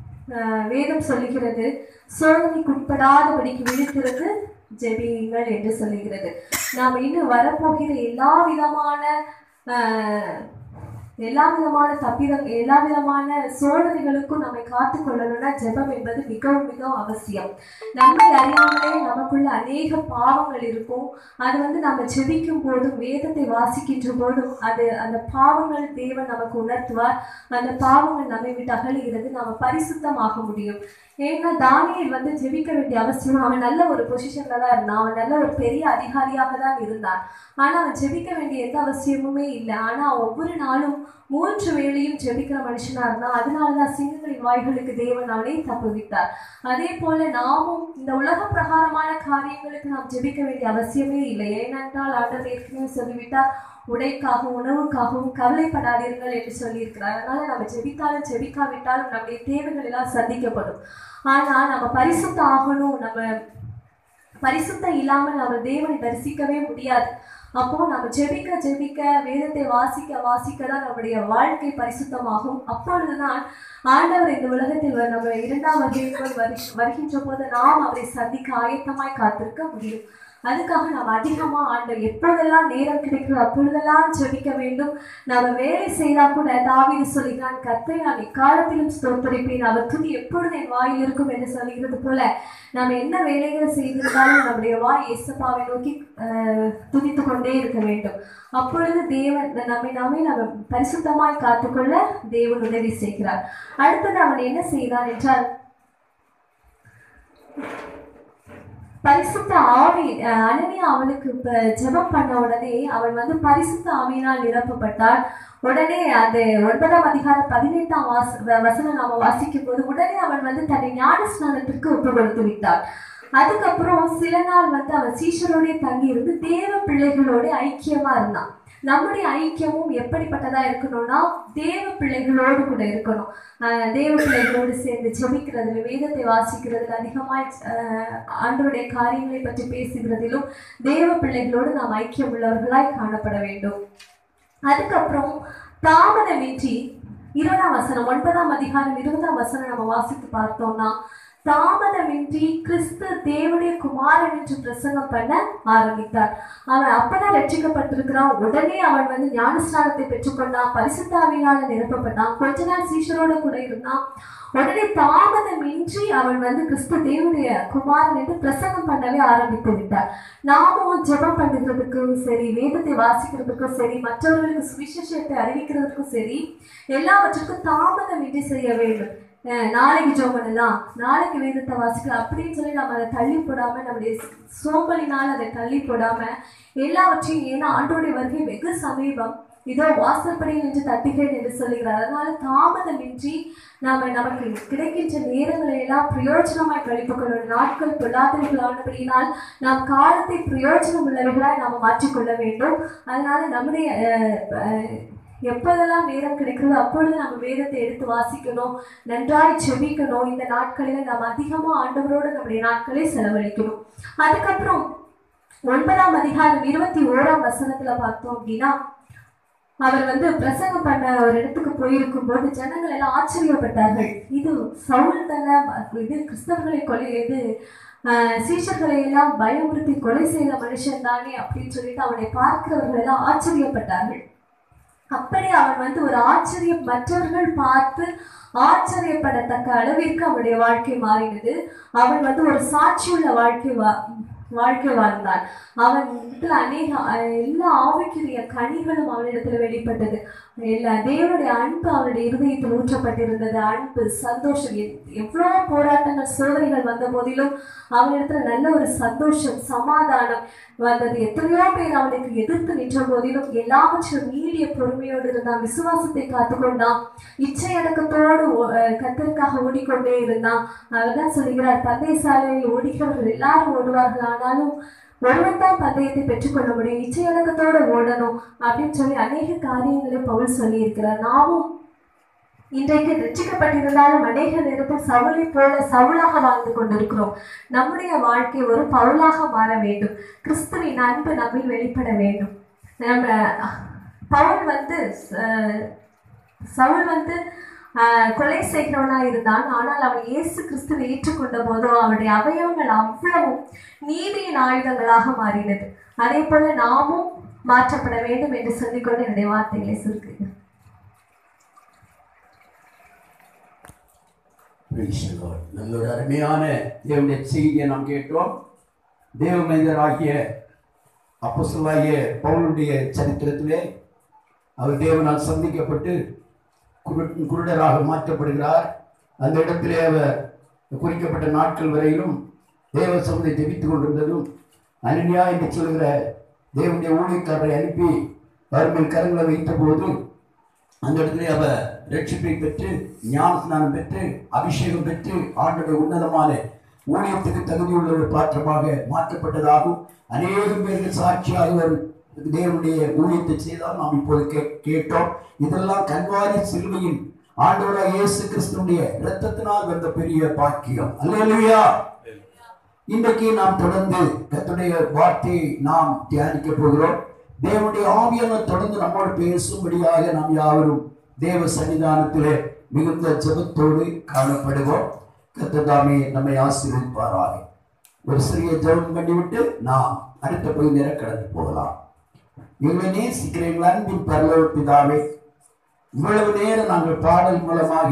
வேதம் சொல்லுகிறது சோதனைக்குட்படாதபடிக்கு விழித்திருந்து ஜெபியுங்கள் என்று சொல்லுகிறது நாம் இன்னும் வரப்போகிற எல்லா விதமான ஆஹ், எல்லா விதமான தப்பிதம் எல்லா விதமான சோதனைகளுக்கும் நம்மை காத்து கொள்ளணும்னா ஜெபம் என்பது மிகவும் மிகவும் அவசியம் நம்மை அறியாமலே நமக்குள்ள அநேக பாவங்கள் இருக்கும் அது வந்து நம்ம ஜெபிக்கும் போதும் வேதத்தை வாசிக்கின்ற போதும் அது அந்த பாவங்கள் தேவன் நமக்கு உணர்த்துவார் அந்த பாவங்கள் நம்மை விட்டு அகலுகிறது நாம பரிசுத்தமாக முடியும் ஏன்னா தானியேல் வந்து ஜெபிக்க வேண்டிய அவசியம் அவன் நல்ல ஒரு பொசிஷன்ல தான் இருந்தான் அவன் நல்ல ஒரு பெரிய அதிகாரியாக தான் இருந்தான் ஆனா அவன் ஜெபிக்க வேண்டிய எந்த அவசியமுமே இல்லை ஆனா ஒவ்வொரு நாளும் மூன்று வேளையும் ஜெபிக்கிற மனுஷனா இருந்தான் அதனாலதான் சிங்கங்களின் வாய்களுக்கு தேவன் அவனை தப்புவித்தார் அதே போல நாமும் இந்த உலக பிரகாரமான காரியங்களுக்கு நாம் ஜெபிக்க வேண்டிய அவசியமே இல்லை ஏனென்றால் ஆண்டவர் ஏற்கனவே சொல்லிவிட்டார் உடைக்காகவும் உணவுக்காகவும் கவலைப்படாதீர்கள் என்று சொல்லியிருக்கிறார் அதனால நம்ம ஜெபித்தாலும் ஜெபிக்காவிட்டாலும் நம்முடைய தேவைகள் எல்லாம் சந்திக்கப்படும் ஆனா நம்ம பரிசுத்த ஆகணும் நம்ம பரிசுத்தம் இல்லாமல் நம்ம தேவனை தரிசிக்கவே முடியாது அப்போ நம்ம ஜெபிக்க ஜெபிக்க வேதத்தை வாசிக்க வாசிக்க தான் நம்முடைய வாழ்க்கை பரிசுத்தமாகும் அப்பொழுதுதான் ஆண்டவர் இந்த உலகத்தில் வ- நம்ம இரண்டாம் வகையில் வருகின்ற போது நாம் அவரை சந்திக்க ஆயத்தமாய் காத்திருக்க முடியும் அதுக்காக நாம் அதிகமா ஆண்டவர் எப்பொழுதெல்லாம் நேரம் கிடைக்கிறதோ அப்பொழுதெல்லாம் ஜெபிக்க வேண்டும் நம்ம வேலை செய்தா கூட தாவீது சொல்கிறான் கர்த்தரை நான் எக்காலத்திலும் ஸ்தோத்தரிப்பேன் அவர் துதி எப்பொழுது என் வாயில் இருக்கும் என்று சொல்கிறது போல நாம் என்ன வேலைகளை செய்திருந்தாலும் நம்முடைய வாய் இயேசப்பாவை நோக்கி ஆஹ், துதித்து கொண்டே இருக்க வேண்டும் அப்பொழுது தேவன் நம்மை நாமே நம்ம பரிசுத்தமாய் காத்துக்கொள்ள தேவன் உதவி செய்கிறார் அடுத்தது அவன் என்ன செய்தான் என்றால் பரிசுத்த ஆவி அஹ், அனனியா அவனுக்கு இப்ப ஜெபம் பண்ண உடனே அவன் வந்து பரிசுத்த ஆவியினால் நிரப்பப்பட்டார் உடனே அந்த ஒன்பதாம் அதிகாரம் பதினெட்டாம் வாச வ- வசனம் நாம வாசிக்கும் போது உடனே அவன் வந்து தன்னை ஞான ஸ்நானத்திற்கு ஒப்பு கொடுத்து விட்டார் அதுக்கப்புறம் சில நாள் வந்து அவன் சீஷரோடே தங்கி இருந்து தேவ பிள்ளைகளோட ஐக்கியமா இருந்தான் நம்முடைய ஐக்கியமும் எப்படிப்பட்டதா இருக்கணும்னா தேவ பிள்ளைகளோடு கூட இருக்கணும் ஆஹ் தேவ பிள்ளைகளோடு சேர்ந்து ஜெபிக்கிறதுல வேதத்தை வாசிக்கிறதுல அதிகமாய் ஆஹ் ஆண்டவருடைய காரியங்களை பற்றி பேசுகிறதிலும் தேவ பிள்ளைகளோடு நாம் ஐக்கியம் உள்ளவர்களாய் காணப்பட வேண்டும் அதுக்கப்புறம் தாமதமின்றி இருபதாம் வசனம் ஒன்பதாம் அதிகாரம் இருபதாம் வசனம் நம்ம வாசித்து பார்த்தோம்னா தாமதமின்றி கிறிஸ்து தேவனுடைய குமாரன் என்று பிரசங்கம் பண்ண ஆரம்பித்தார் அவன் அப்பதான் ரட்சிக்கப்பட்டிருக்கிறான் உடனே அவன் வந்து ஞானஸ்நானத்தை பெற்றுக்கொண்டான் பரிசுத்தாவினால நிரப்பப்பட்டான் கொஞ்ச நாள் சீஷரோட கூட இருந்தான் உடனே தாமதமின்றி அவன் வந்து கிறிஸ்து தேவனுடைய குமாரன் என்று பிரசங்கம் பண்ணவே ஆரம்பித்து விட்டார் நாமும் ஜெபம் பண்ணுறதுக்கும் சரி வேதத்தை வாசிக்கிறதுக்கும் சரி மற்றவர்களுக்கு சுவிசேஷத்தை அறிவிக்கிறதுக்கும் சரி எல்லாவற்றுக்கும் தாமதமின்றி செய்ய வேண்டும் அஹ் நாளைக்கு ஜெபம் பண்ணலாம் நாளைக்கு வேதத்தை வாசிக்கலாம் அப்படின்னு சொல்லி நம்ம அதை தள்ளி போடாம நம்முடைய சோம்பலினால் அதை தள்ளி போடாம எல்லாவற்றையும் ஏன்னா ஆண்டோடைய வருகை வெகு சமீபம் இதோ வாசற்படியில் நின்று தட்டுகிறேன் என்று சொல்லுகிறார் அதனால தாமதமின்றி நாம நமக்கு கிடைக்கின்ற நேரங்களை எல்லாம் பிரயோஜனமாய் கழித்துக் கொள்ளும் நாட்கள் பொல்லாதவர்களானபடியினால் நாம் காலத்தை பிரயோஜனம் உள்ளவர்களாய் நாம் மாற்றிக்கொள்ள வேண்டும் அதனால நம்முடைய அஹ், அஹ், எப்போதெல்லாம் நேரம் கிடைக்கிறதோ அப்பொழுது நம்ம வேதத்தை எடுத்து வாசிக்கணும் நன்றாய் செபிக்கணும் இந்த நாட்களில் நாம் அதிகமாக ஆண்டவரோடு நம்முடைய நாட்களை செலவழிக்கணும் அதுக்கப்புறம் ஒன்பதாம் அதிகாரம் இருபத்தி ஓராம் வசனத்துல பார்த்தோம் அப்படின்னா அவர் வந்து பிரசங்கம் பண்ண ஒரு இடத்துக்கு போயிருக்கும் போது ஜனங்கள் எல்லாம் ஆச்சரியப்பட்டார்கள் இது சவுல் தானே இது கிறிஸ்தவர்களை கொலை இது ஆஹ், சீஷர்களை எல்லாம் பயமுறுத்தி கொலை செய்த மனுஷன் தானே அப்படின்னு சொல்லிட்டு அவனை பார்க்கிறவர்கள் எல்லாம் ஆச்சரியப்பட்டார்கள் அப்படி அவன் வந்து ஒரு ஆச்சரியம் மற்றவர்கள் பார்த்து ஆச்சரியப்படத்தக்க அளவிற்கு அவனுடைய வாழ்க்கை மாறினது அவன் வந்து ஒரு சாட்சியுள்ள வாழ்க்கை வா வாழ்க்கை வாழ்ந்தான் அவன் இடத்துல அநேக அஹ், எல்லா ஆவிக்குரிய கனிகளும் அவனிடத்துல வெளிப்பட்டது எல்லா தேவனுடைய அன்பு அவனுடைய இருதயத்தில் ஊற்றப்பட்டிருந்தது அன்பு சந்தோஷம் எத்- எவ்வளவோ போராட்டங்கள் சோதனைகள் வந்த போதிலும் அவனிடத்துல நல்ல ஒரு சந்தோஷம் சமாதானம் வந்தது எத்தனையோ பேர் அவனுக்கு எதிர்த்து நின்ற போதிலும் எல்லாவற்றையும் நீடிய பொறுமையோடு இருந்தான் விசுவாசத்தை காத்துக்கொண்டான் இச்சை அடக்கத்தோடு ஓ- அஹ் கர்த்தருக்கு பந்தயத்துக்காக ஓடிக்கொண்டே இருந்தான் அவர் தான் சொல்கிறார் பந்தய சாலையில் ஓடுகிறவர்கள் எல்லாரும் ஓடுவார்கள் ஆனாலும் ஒருவன் தான் பந்தயத்தை பெற்றுக்கொள்ள முடியும் இச்சையடக்கத்தோட ஓடணும் அப்படின்னு சொல்லி அநேக காரியங்களை பவுல் சொல்லியிருக்கிறார் நாமும் இன்றைக்கு ரட்சிக்கப்பட்டிருந்தாலும் அநேக நேரத்தில் சவுளை போல சவுளாக வாழ்ந்து கொண்டிருக்கிறோம் நம்முடைய வாழ்க்கை ஒரு பவுலாக மாற வேண்டும் கிறிஸ்துவின் அன்பு நம்மில் வெளிப்பட வேண்டும் நம்ம பவுல் வந்து அஹ், சவுல் வந்து ஆஹ், கொலை செய்கிறவனா இருந்தான் ஆனால் அவன் இயேசு கிறிஸ்துவை ஏற்றுக்கொண்ட போதோ அவனுடைய அவயவங்கள் அவ்வளவும் நீதியின் ஆயுதங்களாக மாறினது அதே போல நாமும் மாற்றப்பட வேண்டும் என்று சொல்லிக்கொண்டு என்னுடைய வார்த்தைகளை சுருக்குகிறேன் Praise the Lord. நல்ல ஒரு அருமையான தேவனுடைய செய்தியை நாம் கேட்டோம் தேவ மனிதராகிய அப்போஸ்தலராகிய பவுலுடைய சரித்திரத்திலே அவர் தேவனால் சந்திக்கப்பட்டு குரு- குருடராக மாற்றப்படுகிறார் அந்த இடத்திலே அவர் குறிக்கப்பட்ட நாட்கள் வரையிலும் தேவ சமுதை ஜெபித்துக் கொண்டிருந்ததும் அனன்யா என்று சொல்கிற தேவனுடைய ஊழியக்காரரை அனுப்பி வறுமையில் கரங்களை வைத்த போது அந்த இடத்திலே அவர் ரட்சிப்பை பெற்று ஞானஸ்நானம் பெற்று அபிஷேகம் பெற்று ஆண்டுடைய உன்னதமான ஊழியத்துக்கு தகுதியுள்ள ஒரு பாத்திரமாக மாற்றப்பட்டதாகவும் அநேகம் பேருக்கு சாட்சியாக ஒரு தேவனுடைய ஊழியத்தை செய்தால் நாம் இப்போது கே- கேட்டோம் இதெல்லாம் கல்வாரி சிலுவையின் ஆண்டவராக இயேசு கிறிஸ்துடைய இரத்தத்தினால் வந்த பெரிய பாக்கியம் அல்லேலூயா இன்றைக்கு நாம் தொடர்ந்து கர்த்தருடைய வார்த்தையை நாம் தியானிக்க போகிறோம் தேவனுடைய ஆவியானவர் தொடர்ந்து நம்மோடு பேசும்படியாக நாம் யாவரும் தேவ சன்னிதானத்திலே மிகுந்த ஜெபத்தோடு காணப்படுவோம் கர்த்ததாமே நம்மை ஆசீர்வதிப்பாராக ஒரு சிறிய ஜெபம் பண்ணிவிட்டு நாம் அடுத்த பகுதியில கடந்து போகலாம் எங்களை நேசிக்கிறீர்கள் அன்பின் பரலோக பிதாவே இவ்வளவு நேரம் நாங்கள் பாடல் மூலமாக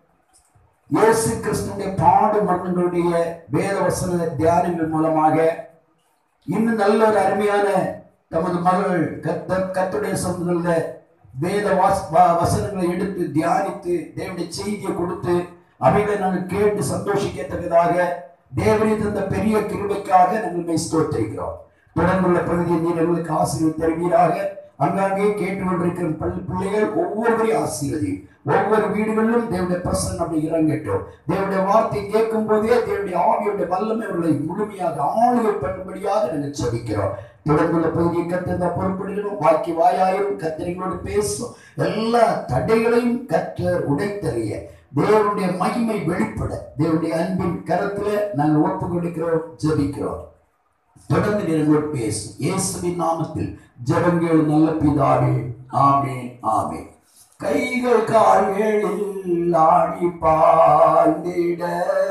இயேசு கிறிஸ்துடைய பாடு மன்னங்களுடைய வேத வசன தியானங்கள் மூலமாக இன்னும் நல்ல ஒரு அருமையான தமது மகள் கத்த கத்துடைய சொந்தங்கள்ல வேத வாஸ் வ- வசனங்களை எடுத்து தியானித்து தேவனுடைய செய்தியை கொடுத்து அவைகளை நாங்கள் கேட்டு சந்தோஷிக்கத்தக்கதாக தேவனை தந்த பெரிய கிருபைக்காக நாங்கள் மெய் ஸ்தோத்திரிக்கிறோம் தொடர்ந்துள்ள பகுதியை நீர் எங்களுக்கு ஆசீர்வதி தருவீராக அங்காங்கே கேட்டுக்கொண்டிருக்கிற பள்ளி பிள்ளைகள் ஒவ்வொருவரையும் ஆசீர்வதி ஒவ்வொரு வீடுகளிலும் தேவனுடைய பிரசன்னம் அப்படி இறங்கட்டும் தேவனுடைய வார்த்தை கேட்கும் போதே தேவனுடைய ஆவியுடைய வல்லமை அவர்களை முழுமையாக ஆளுகை பண்ணும்படியாக நாங்கள் செபிக்கிறோம் தொடர்ந்துள்ள பகுதியை கத்திருந்தா பொறுப்படுகிறோம் வாக்கி வாயாயிரும் கத்திரிகளோடு பேசும் எல்லா தடைகளையும் கற்றர் உடைத்தறிய தேவனுடைய மகிமை வெளிப்பட தேவனுடைய அன்பின் கரத்துல நாங்கள் ஒப்பு கொடுக்கிறோம் ஜெபிக்கிறோம் தொடர்ந்து நிறங்களோடு பேசும் இயேசுவின் நாமத்தில் ஜெபங்கள் நல்ல பிதாவே ஆமென் ஆமென் கைகள் கால்களில் ஆடி பாய்ந்திட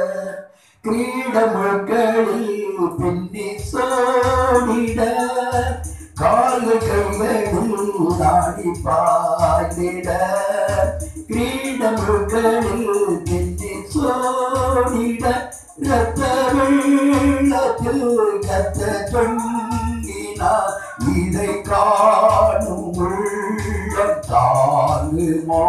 கிரீடமுழுக்களில் பின்னி சோடிட கால்கள் கைகளில் ஆடி பாய்ந்திட கிரீடமுழுக்களில் பின்னி சோடிட ரத்த வெள்ளத்தில் கத்த தொங்கினார் இதை காணும் உள்ளம் தாங்குமோ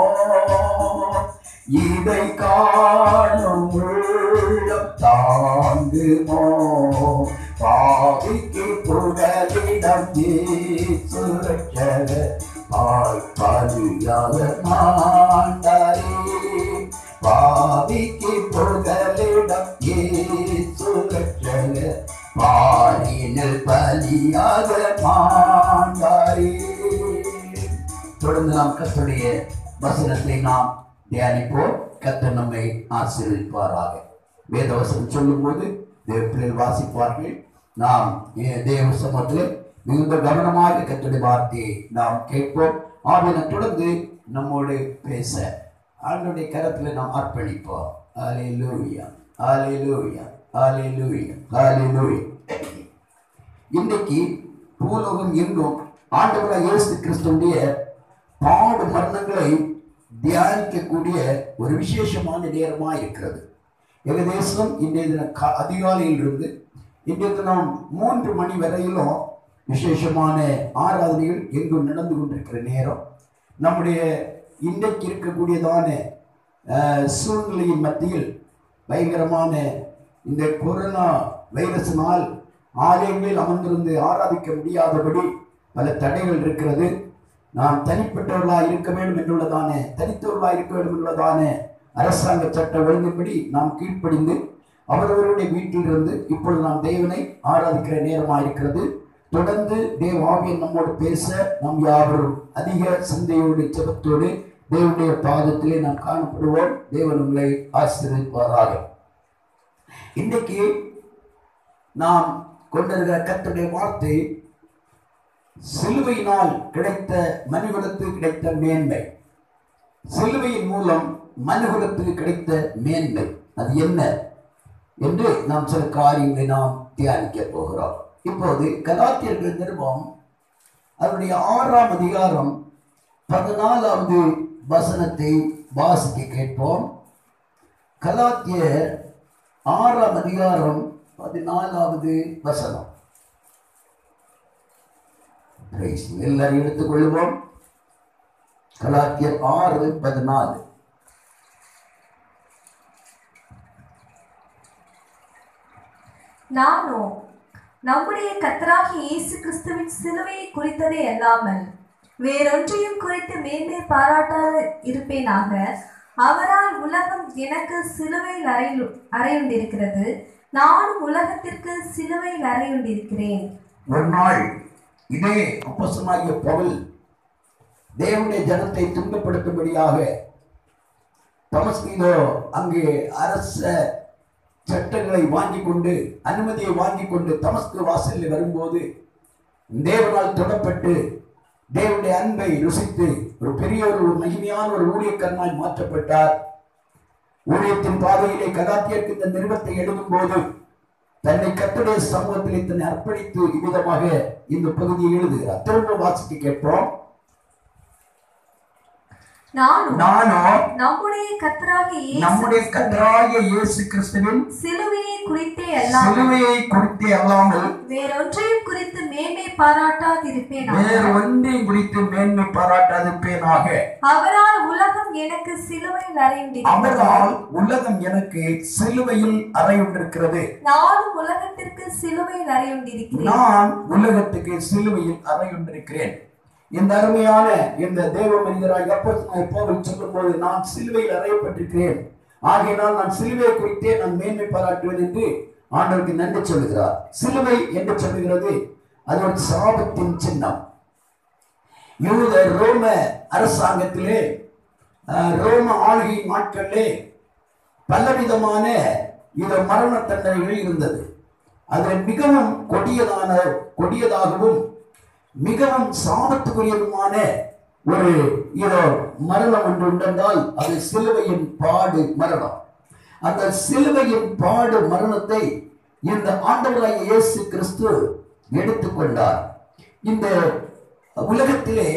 இதை காணும் உள்ளம் தாங்குமோ பாவிக்கு புகலிடம் சுரட்சக பாய் பாலியாக மாண்டாரே பாவிக்கு புகலிடம் சுரட்சக பாலினில் பலியாக மாண்டாரே தொடர்ந்து நாம் கர்த்தருடைய வசனத்தை நாம் தியானிப்போம் கர்த்தர் நம்மை ஆசீர்வதிப்பாராக வேதவசனம் சொல்லும்போது தேவ பிள்ளைகள் வாசிப்பார்கள் நாம் ஏ- தேவ சமூகத்தில் மிகுந்த கவனமாக கர்த்தருடைய வார்த்தையை நாம் கேட்போம் ஆவின தொடர்ந்து நம்மோடு பேச ஆண்டுடைய கரத்தில் நாம் அர்ப்பணிப்போம் ஹalleluya ஹalleluya ஹalleluya ஹalleluya இன்றைக்கு பூலோகம் எங்கும் ஆண்டவராக இயேசு கிறிஸ்துடைய பாடு மரணங்களை தியானிக்கக்கூடிய ஒரு விசேஷமான நேரமா இருக்கிறது ஏகதேசம் இன்றைய தினம் கா- அதிகாலையில் இருந்து இன்றைய தினம் மூன்று மணி வரையிலும் விசேஷமான ஆராதனைகள் எங்கும் நடந்து கொண்டிருக்கிற நேரம் நம்முடைய இன்றைக்கு இருக்கக்கூடியதான அஹ், சூழ்நிலையின் மத்தியில் பயங்கரமான இந்த கொரோனா வைரஸினால் ஆலயங்களில் அமர்ந்திருந்து ஆராதிக்க முடியாதபடி பல தடைகள் இருக்கிறது நாம் தனிப்பட்டவர்களாக இருக்க வேண்டும் என்றுள்ளதான தனித்தவர்களாக இருக்க வேண்டும் என்றுள்ளதான அரசாங்க சட்ட ஒழுங்கின்படி நாம் கீழ்ப்படிந்து அவரவருடைய வீட்டிலிருந்து இப்பொழுது நாம் தேவனை ஆராதிக்கிற நேரமாக இருக்கிறது தொடர்ந்து தேவ ஆவியன் நம்மோடு பேச நாம் யாவரும் அதிக சிந்தையோடு ஜெபத்தோடு தேவனுடைய பாதத்திலே நாம் காணப்படுவோம் தேவன் உங்களை ஆசீர்வதிப்பாராக இன்றைக்கு நாம் கொண்டிருக்கிற கர்த்தருடைய வார்த்தை சிலுவையினால் கிடைத்த மனுகுலத்துக்கு கிடைத்த மேன்மை சிலுவையின் மூலம் மனுகுலத்துக்கு கிடைத்த மேன்மை அது என்ன என்று நாம் சில காரியங்களை நாம் தியானிக்க போகிறோம் இப்போது கலாத்தியர்கள் நிருபம் அதனுடைய ஆறாம் அதிகாரம் பதினாலாவது வசனத்தை வாசிக்க கேட்போம் கலாத்தியர் ஆறாம் அதிகாரம் பதினாலாவது வசனம் Praise you. எல்லாரும் எடுத்துக்கொள்வோம் கலாத்தியர் ஆறு பதினாலு நானோ நம்முடைய கர்த்தராகிய இயேசு கிறிஸ்துவின் சிலுவையை குறித்ததே அல்லாமல் வேறொன்றையும் குறித்து மேன்மை பாராட்டாத இருப்பேனாக அவரால் உலகம் எனக்கு சிலுவையில் அறையு அறையுண்டிருக்கிறது நானும் உலகத்திற்கு சிலுவையில் அறையுண்டிருக்கிறேன் ஒரு நாள் இதே அப்போஸ்தலனாகிய பவுல் தேவனுடைய ஜனத்தை துன்பப்படுத்தும்படியாக தமஸ்கீதோ அங்கே அரச சட்டங்களை வாங்கி கொண்டு அனுமதியை வாங்கி கொண்டு தமஸ்கு வாசலில் வரும்போது தேவனால் தொடப்பட்டு தேவனுடைய அன்பை ருசித்து ஒரு பெரிய ஒரு மகிமையான ஒரு ஊழியக்கரனாய் மாற்றப்பட்டார் ஊழியத்தின் பாதையிலே கதாத்தியருக்கு இந்த நிறுவத்தை எழுதும் போது தன்னை கத்துடைய சமூகத்திலே தன்னை அர்ப்பணித்து இவ்விதமாக இந்த பகுதியை எழுதுகிறார் திரும்ப வாசிக்க கேட்போம் நானும் நானோ நம்முடைய கர்த்தராகிய இயேசு நம்முடைய கிறிஸ்துவின் கத்தராகிய இயேசு கிறிஸ்துவின் சிலுவையை குறித்தே அல்லாமல் சிலுவையை குறித்தே அல்லாமல் வேறொன்றையும் குறித்து மேன்மை பாராட்டாதிருப்பேனாக வேறு ஒன்றையும் குறித்து மேன்மை பாராட்டாதிருப்பேனாக அவரால் உலகம் எனக்கு சிலுவையில் அறையுண்டிருக்கிறது அவரால் உலகம் எனக்கு சிலுவையில் அறையுண்டிருக்கிறது நானும் உலகத்திற்கு சிலுவையில் அறையுண்டிருக்கிறேன் நான் உலகத்துக்கு சிலுவையில் அறையுண்டிருக்கிறேன் இந்த அருமையான இந்த தேவ மனிதராய் அப்போஸ்தலனாகிய பவுல் சொல்லும்போது நான் சிலுவையில் அறையப்பட்டிருக்கிறேன் ஆகையினால் நான் சிலுவையை குறித்தே நான் மேன்மை பாராட்டுவேன் என்று ஆண்டவருக்கு நன்றி சொல்லுகிறார் சிலுவை என்று சொல்லுகிறது அது ஒரு சாபத்தின் சின்னம் யூத ரோம அரசாங்கத்திலே அஹ், ரோம ஆளுகை நாட்களிலே பலவிதமான இந்த மரண தண்டனைகள் இருந்தது அதில் மிகவும் கொடியதான கொடியதாகவும் மிகவும் சாபத்துக்குரியதுமான ஒரு இதோ மரணம் ஒன்று உண்டென்றால் அது சிலுவையின் பாடு மரணம் அந்த சிலுவையின் பாடு மரணத்தை இந்த ஆண்டவராகிய இயேசு கிறிஸ்து எடுத்துக்கொண்டார் இந்த உலகத்திலே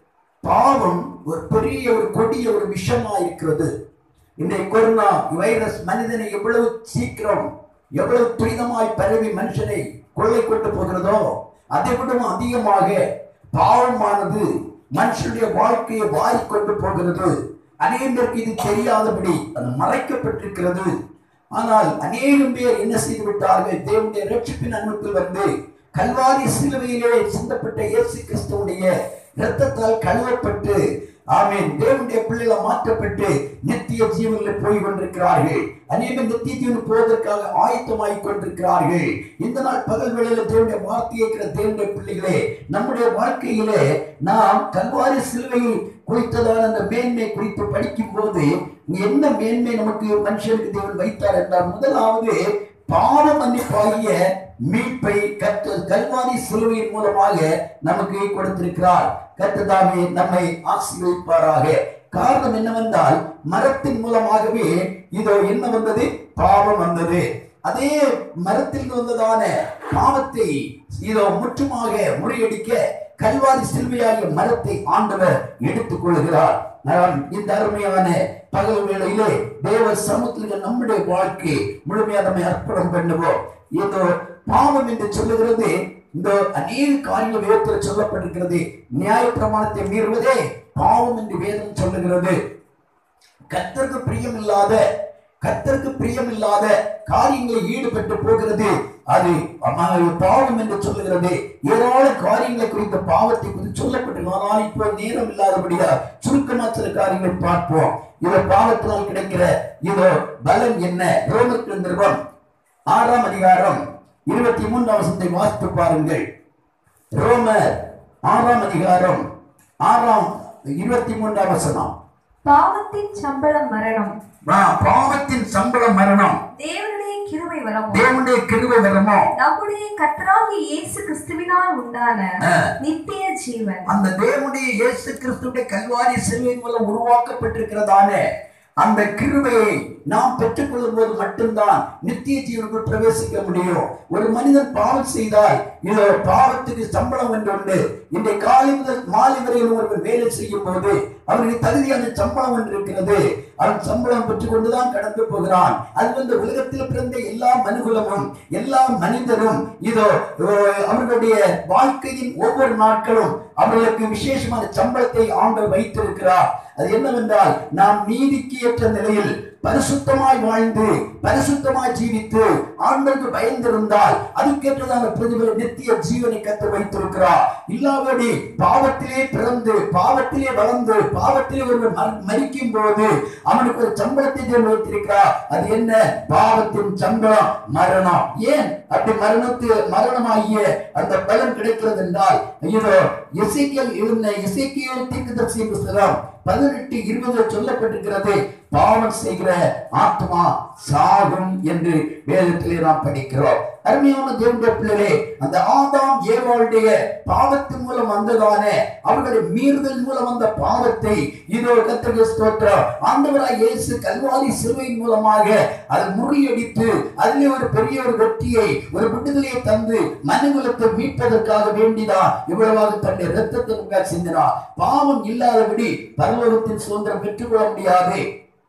பாவம் ஒரு பெரிய ஒரு கொடிய ஒரு விஷமா இருக்கிறது இன்றைய கொரோனா வைரஸ் மனிதனை எவ்வளவு சீக்கிரம் எவ்வளவு துரிதமாய் பரவி மனுஷனை கொள்ளை கொண்டு போகிறதோ அதை விடவும் அதிகமாக பாவமானது மனுஷனுடைய வாழ்க்கையை வாரி கொண்டு போகிறது அநேகருக்கு இது தெரியாதபடி அது மறைக்கப்பட்டிருக்கிறது ஆனால் அநேகம் பேர் என்ன செய்து விட்டார்கள் தேவனுடைய ரட்சிப்பின் அன்பத்தில் வந்து கல்வாரி சிலுவையிலே சிந்தப்பட்ட இயேசு கிறிஸ்துவுடைய இரத்தத்தால் கழுவப்பட்டு ஆமென் தேவனுடைய பிள்ளைகள் மாற்றப்பட்டு நித்திய ஜீவனில் போய் கொண்டிருக்கிறார்கள் அநேகம் நித்திய ஜீவன் போவதற்காக ஆயத்தமாய் கொண்டிருக்கிறார்கள் இந்த நாள் பகல் வேளையில தேவனுடைய வார்த்தையை இருக்கிற தேவனுடைய பிள்ளைகளே நம்முடைய வாழ்க்கையிலே நாம் கல்வாரி சிலுவையில் குறித்ததான அந்த மேன்மை குறித்து படிக்கும் போது என்ன மேன்மை நமக்கு மனுஷனுக்கு தேவன் வைத்தார் என்றால் முதலாவது பாவ மன்னிப்பாகிய மீட்பை கற்று கல்வாரி சிலுவையின் மூலமாக நமக்கு கொடுத்திருக்கிறார் கர்த்ததாமே நம்மை ஆசீர்வதிப்பாராக காரணம் என்னவென்றால் மரத்தின் மூலமாகவே இதோ என்ன வந்தது பாவம் வந்தது அதே மரத்தில் வந்ததான பாவத்தை இதோ முற்றுமாக முறியடிக்க கல்வாரி சிலுவையாகிய மரத்தை ஆண்டவர் எடுத்துக் கொள்கிறார் நான் இந்த அருமையான பகல் வேளையிலே தேவ சமூகத்தில் நம்முடைய வாழ்க்கை முழுமையாக நம்மை அர்ப்பணம் பண்ணுவோம் இதோ பாவம் என்று சொல்லுகிறது இந்த அநேக காரியங்கள் வேதத்தில் சொல்லப்பட்டிருக்கிறது நியாய பிரமாணத்தை மீறுவதே பாவம் என்று வேதம் சொல்லுகிறது கர்த்தருக்கு பிரியமில்லாத கர்த்தருக்கு பிரியமில்லாத காரியங்களில் ஈடுபட்டு போகிறது அது அம்மா- பாவம் என்று சொல்லுகிறது ஏராள காரியங்களை குறித்த பாவத்தை குறித்து சொல்லப்பட்டு ஆனால் இப்போ நேரம் இல்லாதபடியா சுருக்கமா சில காரியங்களை பார்ப்போம் இது பாவத்தினால் கிடைக்கிற இதோ பலன் என்ன ரோமர்கள் நிறுவம் ஆறாம் அதிகாரம் இருபத்தி மூன்றாம் வசனத்தை வாசித்து பாருங்கள் ரோமர் ஆறாம் அதிகாரம் ஆறாம் இருபத்தி மூன்றாம் வசனம் பாவத்தின் சம்பளம் மரணம் பா- பாவத்தின் சம்பளம் மரணம் தேவனுடைய கிருபை வரமோ தேவனுடைய கிருபை வரமோ நம்முடைய கர்த்தராகிய இயேசு கிறிஸ்துவினால் உண்டான ஆ. நித்திய ஜீவன் அந்த தேவனுடைய இயேசு கிறிஸ்துடைய கல்வாரி சிலுவையின் மூலம் உருவாக்கப்பட்டிருக்கிறதான அந்த கிருபையை நாம் பெற்றுக்கொள்ளும் போது மட்டும்தான் நித்திய ஜீவனுக்குள் பிரவேசிக்க முடியும் ஒரு மனிதன் பாவம் செய்தால் இதோ பாவத்துக்கு சம்பளம் என்று உண்டு இன்றைய காலை முதல் மாலை வரையில் ஒருவர் வேலை செய்யும் போது அவனுக்கு தகுதியான சம்பளம் ஒன்று இருக்கிறது அவன் சம்பளம் பெற்றுக் கொண்டுதான் கடந்து போகிறான் அது வந்து உலகத்தில் பிறந்த எல்லா மனுகுலமும் எல்லா மனிதரும் இதோ அஹ், அவர்களுடைய வாழ்க்கையின் ஒவ்வொரு நாட்களும் அவர்களுக்கு விசேஷமான சம்பளத்தை ஆண்டவர் வைத்திருக்கிறார் அது என்னவென்றால் நாம் நீதிக்கு ஏற்ற நிலையில் பரிசுத்தமாய் வாழ்ந்து பரிசுத்தமாய் ஜீவித்து ஆண்டவருக்கு பயந்திருந்தால் அதுக்கேற்றதான பிரதிபல நித்திய ஜீவனை கத்து வைத்திருக்கிறார் இல்லாதபடி பாவத்திலே பிறந்து பாவத்திலே வளர்ந்து பாவத்திலே ஒருவர் மர- மரிக்கும் போது அவனுக்கு ஒரு சம்பளத்தை தேவன் வைத்திருக்கிறார் அது என்ன பாவத்தின் சம்பளம் மரணம் ஏன் அப்படி மரணத்து மரணமாகிய அந்த பலன் கிடைக்கிறது என்றால் இதோ எசேக்கியேல் எழுந்த எசேக்கியேல் தீர்க்கதரிசி புஸ்தகம் பதினெட்டு இருபதுல சொல்லப்பட்டிருக்கிறது பாவம் செய்கிற ஆத்மா சாகும் என்று வேதத்திலே நாம் படிக்கிறோம் அருமையான தேவனுடைய பிள்ளைகளே அந்த ஆதாம் ஏவாளுடைய பாவத்தின் மூலம் வந்ததான அவர்களுடைய மீறுதல் மூலம் வந்த பாவத்தை இதோ கத்திரிக்க ஸ்தோத்திரம் ஆண்டவராய் இயேசு கல்வாரி சிலுவையின் மூலமாக அதை முறியடித்து அதிலே ஒரு பெரிய ஒரு வெற்றியை ஒரு விடுதலையை தந்து மனுகுலத்தை மீட்பதற்காக வேண்டிதான் இவ்வளவாக தன்னுடைய ரத்தத்திற்காக சிந்தினார் பாவம் இல்லாதபடி பரலோகத்தின் சுதந்திரம் பெற்றுக்கொள்ள முடியாது